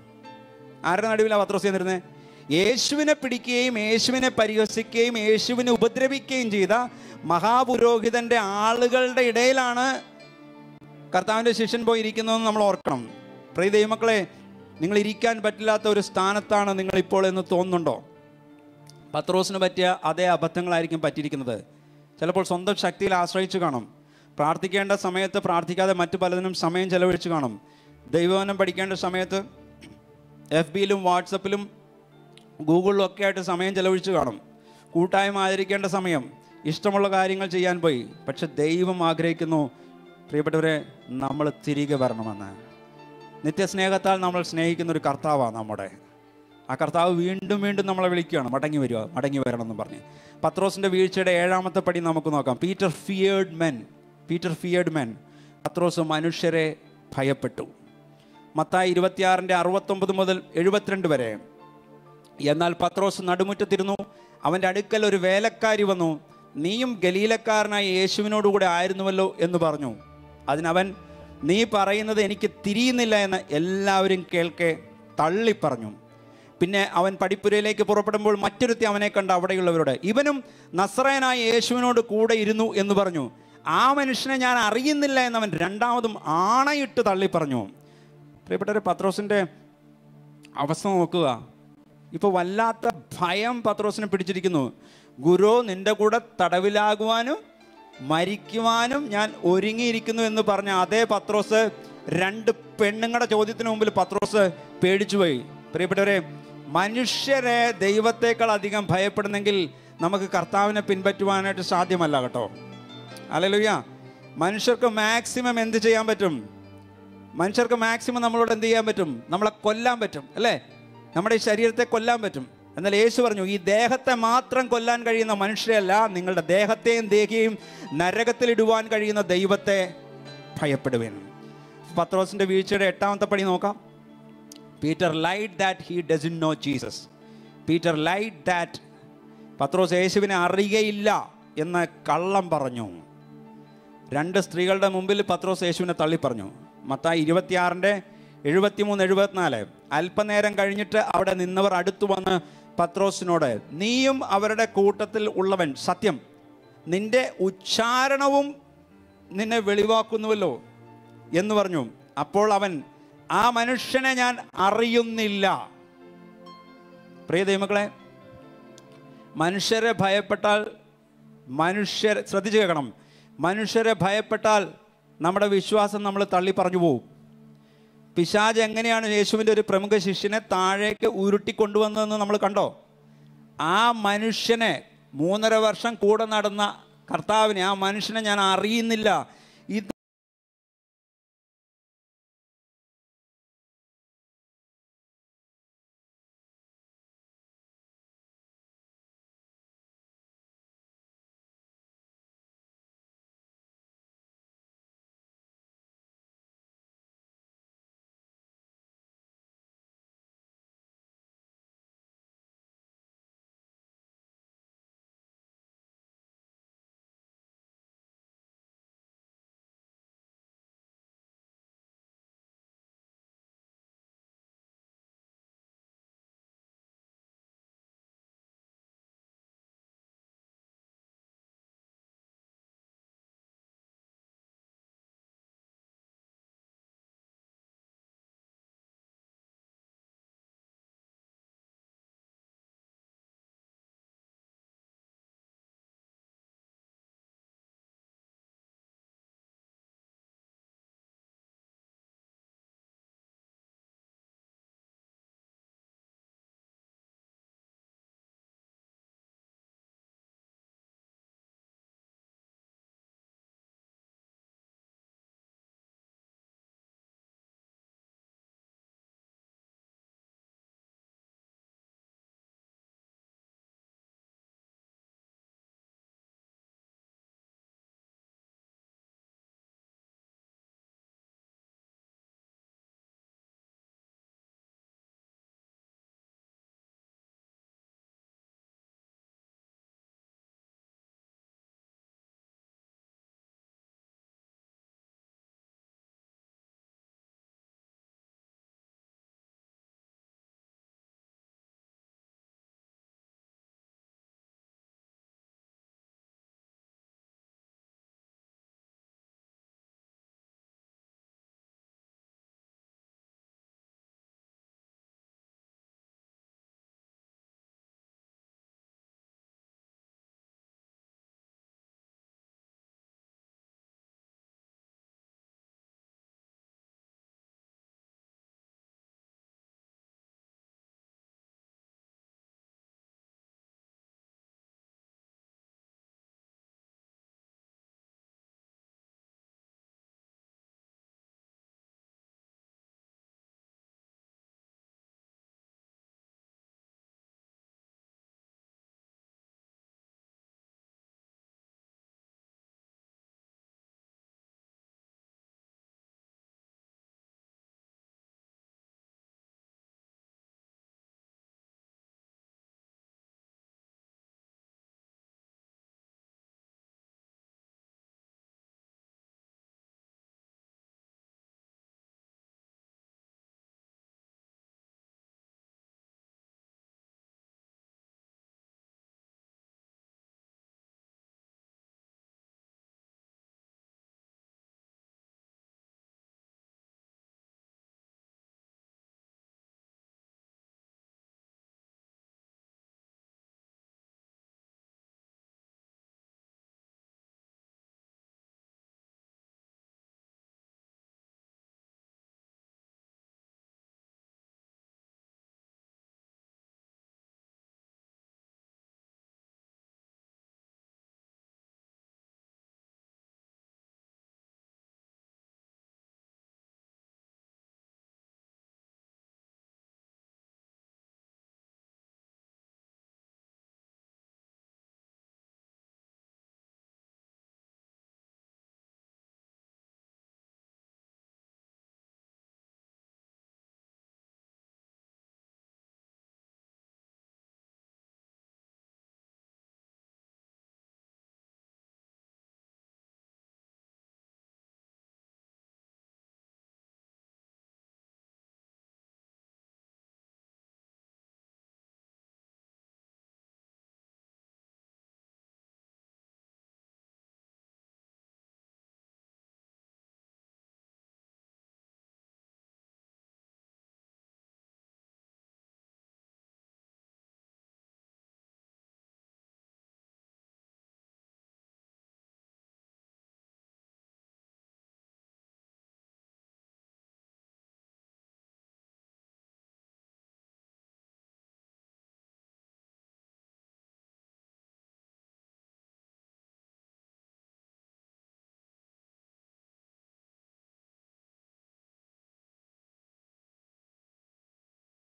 ആരുടെ നടുവിലാണ് പത്രോസ് ചെന്നിരുന്നത് യേശുവിനെ പിടിക്കുകയും യേശുവിനെ പരിഹസിക്കുകയും യേശുവിനെ ഉപദ്രവിക്കുകയും ചെയ്ത മഹാപുരോഹിതന്റെ ആളുകളുടെ ഇടയിലാണ് കർത്താവിൻ്റെ ശിഷ്യൻ പോയി ഇരിക്കുന്നതെന്ന് നമ്മൾ ഓർക്കണം പ്രിയ ദൈവമക്കളെ നിങ്ങൾ ഇരിക്കാൻ പറ്റില്ലാത്ത ഒരു സ്ഥാനത്താണ് നിങ്ങൾ ഇപ്പോൾ എന്ന് തോന്നുന്നുണ്ടോ പത്രോസിന് പറ്റിയ അതേ അബദ്ധങ്ങളായിരിക്കും പറ്റിയിരിക്കുന്നത് ചിലപ്പോൾ സ്വന്തം ശക്തിയിൽ ആശ്രയിച്ച് കാണും പ്രാർത്ഥിക്കേണ്ട സമയത്ത് പ്രാർത്ഥിക്കാതെ മറ്റു പലതിനും സമയം ചെലവഴിച്ച് കാണും ദൈവവനം പഠിക്കേണ്ട സമയത്ത് എഫ് ബിയിലും വാട്സപ്പിലും ഗൂഗിളിലും ഒക്കെ ആയിട്ട് സമയം ചെലവഴിച്ച് കാണും കൂട്ടായ്മ ആചരിക്കേണ്ട സമയം ഇഷ്ടമുള്ള കാര്യങ്ങൾ ചെയ്യാൻ പോയി പക്ഷെ ദൈവം ആഗ്രഹിക്കുന്നു പ്രിയപ്പെട്ടവരെ നമ്മൾ തിരികെ വരണമെന്ന് നിത്യസ്നേഹത്താൽ നമ്മൾ സ്നേഹിക്കുന്ന ഒരു കർത്താവാണ് നമ്മുടെ ആ കർത്താവ് വീണ്ടും വീണ്ടും നമ്മളെ വിളിക്കുകയാണ് മടങ്ങി വരിക മടങ്ങി വരണം എന്ന് പറഞ്ഞ് പത്രോസിൻ്റെ വീഴ്ചയുടെ ഏഴാമത്തെ പടി നമുക്ക് നോക്കാം Peter feared men Peter feared men പത്രോസ് മനുഷ്യരെ ഭയപ്പെട്ടു മത്തായി ഇരുപത്തിയാറിൻ്റെ അറുപത്തൊമ്പത് മുതൽ എഴുപത്തിരണ്ട് വരെ എന്നാൽ പത്രോസ് നടുമുറ്റത്തിരുന്നു അവൻ്റെ അടുക്കൽ ഒരു വേലക്കാരി വന്നു നീയും ഗലീലക്കാരനായ യേശുവിനോടുകൂടെ ആയിരുന്നുവല്ലോ എന്ന് പറഞ്ഞു അതിനവൻ നീ പറയുന്നത് എനിക്ക് തിരിയുന്നില്ല എന്ന് എല്ലാവരും കേൾക്കെ തള്ളിപ്പറഞ്ഞു പിന്നെ അവൻ പടിപ്പുരയിലേക്ക് പുറപ്പെടുമ്പോൾ മറ്റൊരുത്തി അവനെ കണ്ട അവിടെയുള്ളവരോട് ഇവനും നസ്രയനായ യേശുവിനോട് കൂടെ ഇരുന്നു എന്ന് പറഞ്ഞു ആ മനുഷ്യനെ ഞാൻ അറിയുന്നില്ല എന്നവൻ രണ്ടാമതും ആണയിട്ട് തള്ളിപ്പറഞ്ഞു പ്രിയപ്പെട്ടവരെ പത്രോസിൻ്റെ അവസ്ഥ നോക്കുക ഇപ്പോൾ വല്ലാത്ത ഭയം പത്രോസിനെ പിടിച്ചിരിക്കുന്നു ഗുരു നിന്റെ കൂടെ തടവിലാകുവാനും മരിക്കുവാനും ഞാൻ ഒരുങ്ങിയിരിക്കുന്നു എന്ന് പറഞ്ഞ അതേ പത്രോസ് രണ്ട് പെണ്ണുങ്ങളുടെ ചോദ്യത്തിന് മുമ്പിൽ പത്രോസ് പേടിച്ചുപോയി പ്രിയപ്പെട്ടവരെ മനുഷ്യരെ ദൈവത്തേക്കാൾ അധികം ഭയപ്പെടുന്നെങ്കിൽ നമുക്ക് കർത്താവിനെ പിൻപറ്റുവാനായിട്ട് സാധ്യമല്ല കേട്ടോ അല്ലല്ലുയ്യ മനുഷ്യർക്ക് മാക്സിമം എന്ത് ചെയ്യാൻ പറ്റും മനുഷ്യർക്ക് മാക്സിമം നമ്മളോട് എന്ത് ചെയ്യാൻ പറ്റും നമ്മളെ കൊല്ലാൻ പറ്റും അല്ലേ നമ്മുടെ ഈ ശരീരത്തെ കൊല്ലാൻ പറ്റും എന്നാൽ യേശു പറഞ്ഞു ഈ ദേഹത്തെ മാത്രം കൊല്ലാൻ കഴിയുന്ന മനുഷ്യരല്ല നിങ്ങളുടെ ദേഹത്തെയും ദേഹിയെയും നരകത്തിലിടുവാൻ കഴിയുന്ന ദൈവത്തെ ഭയപ്പെടുവേൻ പത്രോസിൻ്റെ വീഴ്ചയുടെ എട്ടാമത്തെ പടി നോക്കാം Peter lied that he doesn't know Jesus Peter lied that പത്രോസ് യേശുവിനെ അറിയുകയില്ല എന്ന് കള്ളം പറഞ്ഞു രണ്ട് സ്ത്രീകളുടെ മുമ്പിൽ പത്രോസ് യേശുവിനെ തള്ളി പറഞ്ഞു മത്തായി ഇരുപത്തിയാറിൻ്റെ എഴുപത്തിമൂന്ന് എഴുപത്തിനാല് അല്പനേരം കഴിഞ്ഞിട്ട് അവിടെ നിന്നവർ അടുത്തു വന്ന് പത്രോസിനോട് നീയും അവരുടെ കൂട്ടത്തിൽ ഉള്ളവൻ സത്യം നിന്റെ ഉച്ചാരണവും നിന്നെ വെളിവാക്കുന്നുവല്ലോ എന്ന് പറഞ്ഞു അപ്പോൾ അവൻ ആ മനുഷ്യനെ ഞാൻ അറിയുന്നില്ല പ്രിയ ദൈവമക്കളെ മനുഷ്യരെ ഭയപ്പെട്ടാൽ മനുഷ്യർ ശ്രദ്ധിച്ചു കേൾക്കണം മനുഷ്യരെ ഭയപ്പെട്ടാൽ നമ്മുടെ വിശ്വാസം നമ്മൾ തള്ളി പറഞ്ഞു പോകും പിശാജ് എങ്ങനെയാണ് യേശുവിൻ്റെ ഒരു പ്രമുഖ ശിഷ്യനെ താഴേക്ക് ഉരുട്ടിക്കൊണ്ടുവന്നതെന്ന് നമ്മൾ കണ്ടോ ആ മനുഷ്യനെ മൂന്നര വർഷം കൂടെ നടന്ന കർത്താവിനെ ആ മനുഷ്യനെ ഞാൻ അറിയുന്നില്ല